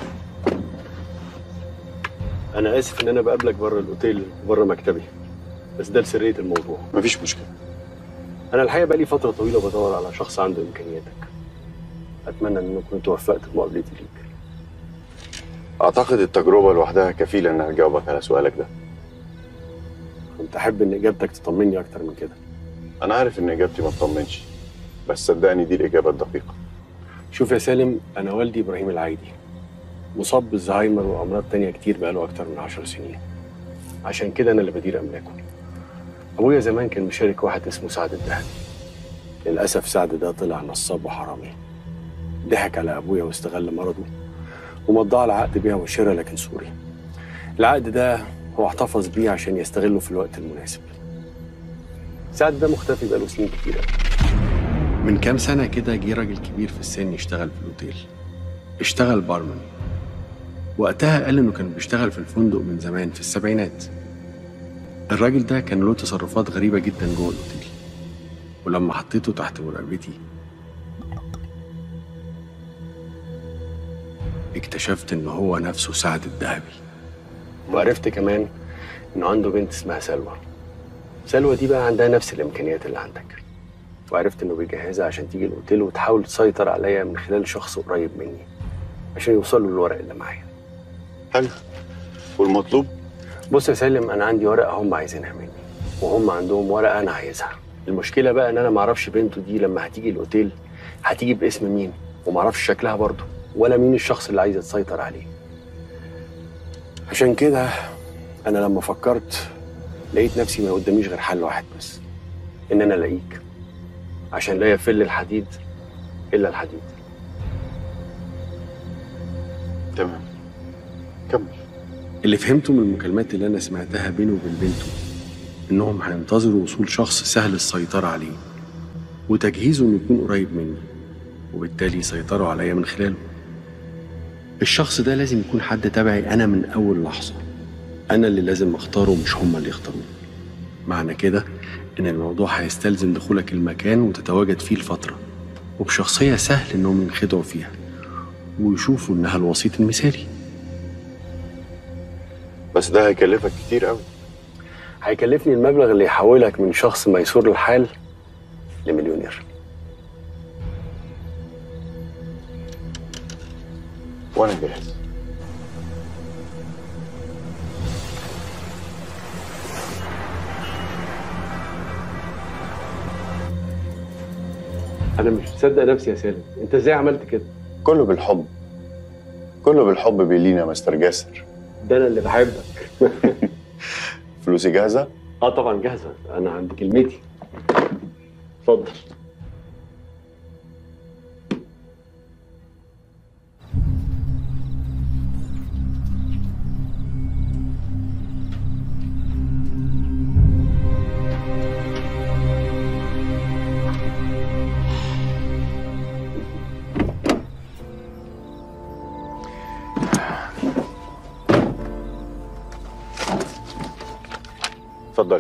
انا اسف ان انا بقابلك بره الاوتيل بره مكتبي بس ده لسريه الموضوع مفيش مشكله انا الحقيقه بقالي فتره طويله بدور على شخص عنده امكانياتك اتمنى ان اكون توفقت في مقابلتي ليك اعتقد التجربه لوحدها كفيله انها تجاوبك على سؤالك ده كنت احب ان اجابتك تطمني اكتر من كده انا عارف ان اجابتي ما تطمنش بس صدقني دي الاجابه الدقيقه شوف يا سالم انا والدي ابراهيم العايدي مصاب بالزهايمر وامراض تانية كتير بقاله اكتر من عشر سنين عشان كده انا اللي بدير املاكه ابويا زمان كان مشارك واحد اسمه سعد الدهبي للاسف سعد ده طلع نصاب وحرامي ضحك على ابويا واستغل مرضه ومضى على عقد بيع وشراء لكن سوري العقد ده هو احتفظ بيه عشان يستغله في الوقت المناسب سعد ده مختفي بقاله سنين كتيرة من كام سنة كده جه راجل كبير في السن يشتغل في الأوتيل اشتغل بارمان وقتها قال إنه كان بيشتغل في الفندق من زمان في السبعينات الراجل ده كان له تصرفات غريبة جدا جوه الأوتيل ولما حطيته تحت مراقبتي اكتشفت إن هو نفسه سعد الذهبي وعرفت كمان إنه عنده بنت اسمها سلوى سلوى دي بقى عندها نفس الإمكانيات اللي عندك وعرفت إنه بيجهزها عشان تيجي الأوتيل وتحاول تسيطر عليا من خلال شخص قريب مني عشان يوصلوا للورق اللي معايا حلو والمطلوب بص يا سالم انا عندي ورقه هم عايزينها مني وهم عندهم ورقه انا عايزها المشكله بقى ان انا ما اعرفش بنته دي لما هتيجي الاوتيل هتيجي باسم مين وما اعرفش شكلها برضه ولا مين الشخص اللي عايزه تسيطر عليه عشان كده انا لما فكرت لقيت نفسي ما قداميش غير حل واحد بس ان انا الاقيك عشان لا يفل الحديد الا الحديد تمام كمل اللي فهمته من المكالمات اللي انا سمعتها بينه وبين بنته انهم هينتظروا وصول شخص سهل السيطره عليه وتجهيزه انه يكون قريب مني وبالتالي يسيطروا عليا من خلاله الشخص ده لازم يكون حد تبعي انا من اول لحظه انا اللي لازم اختاره مش هما اللي يختاروني معنى كده ان الموضوع هيستلزم دخولك المكان وتتواجد فيه الفتره وبشخصيه سهل انهم ينخدعوا فيها ويشوفوا انها الوسيط المثالي بس ده هيكلفك كتير قوي هيكلفني المبلغ اللي يحولك من شخص ميسور الحال لمليونير وانا جاهز انا مش مصدق نفسي يا سالم انت ازاي عملت كده كله بالحب كله بالحب بيلينا يا مستر جاسر ده انا اللي بحبك فلوسي جاهزه اه طبعا جاهزه انا عند كلمتي اتفضل اتفضلي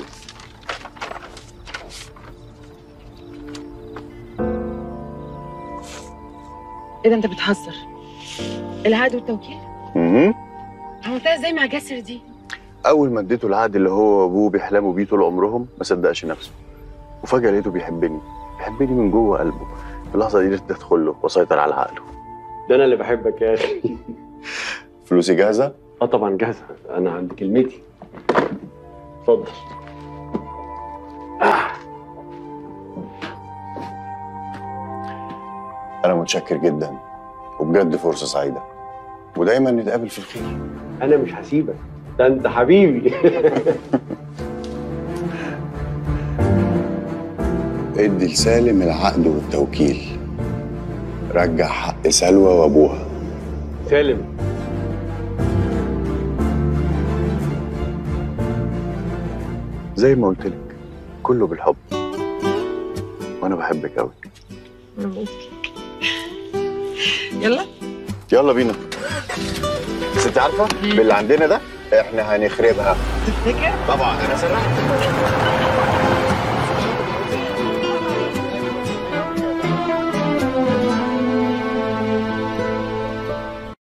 ايه ده انت بتهزر العقد والتوكيل مهم. عملتها ازاي مع جاسر دي اول ما اديته العقد اللي هو وابوه بيحلموا بيه طول عمرهم ما صدقش نفسه وفجاه لقيته بيحبني بيحبني من جوه قلبه في اللحظه دي قدرت ادخل له واسيطر على عقله ده انا اللي بحبك يا اخي فلوسي جاهزه اه طبعا جاهزه انا عند كلمتي اتفضل انا متشكر جدا وبجد فرصه سعيده ودايما نتقابل في الخير انا مش هسيبك ده انت حبيبي ادي لسالم العقد والتوكيل رجع حق سلوى وابوها سالم زي ما قلت لك كله بالحب وانا بحبك قوي يلا يلا بينا بس انت عارفه باللي عندنا ده احنا هنخربها تفتكر طبعا انا سامع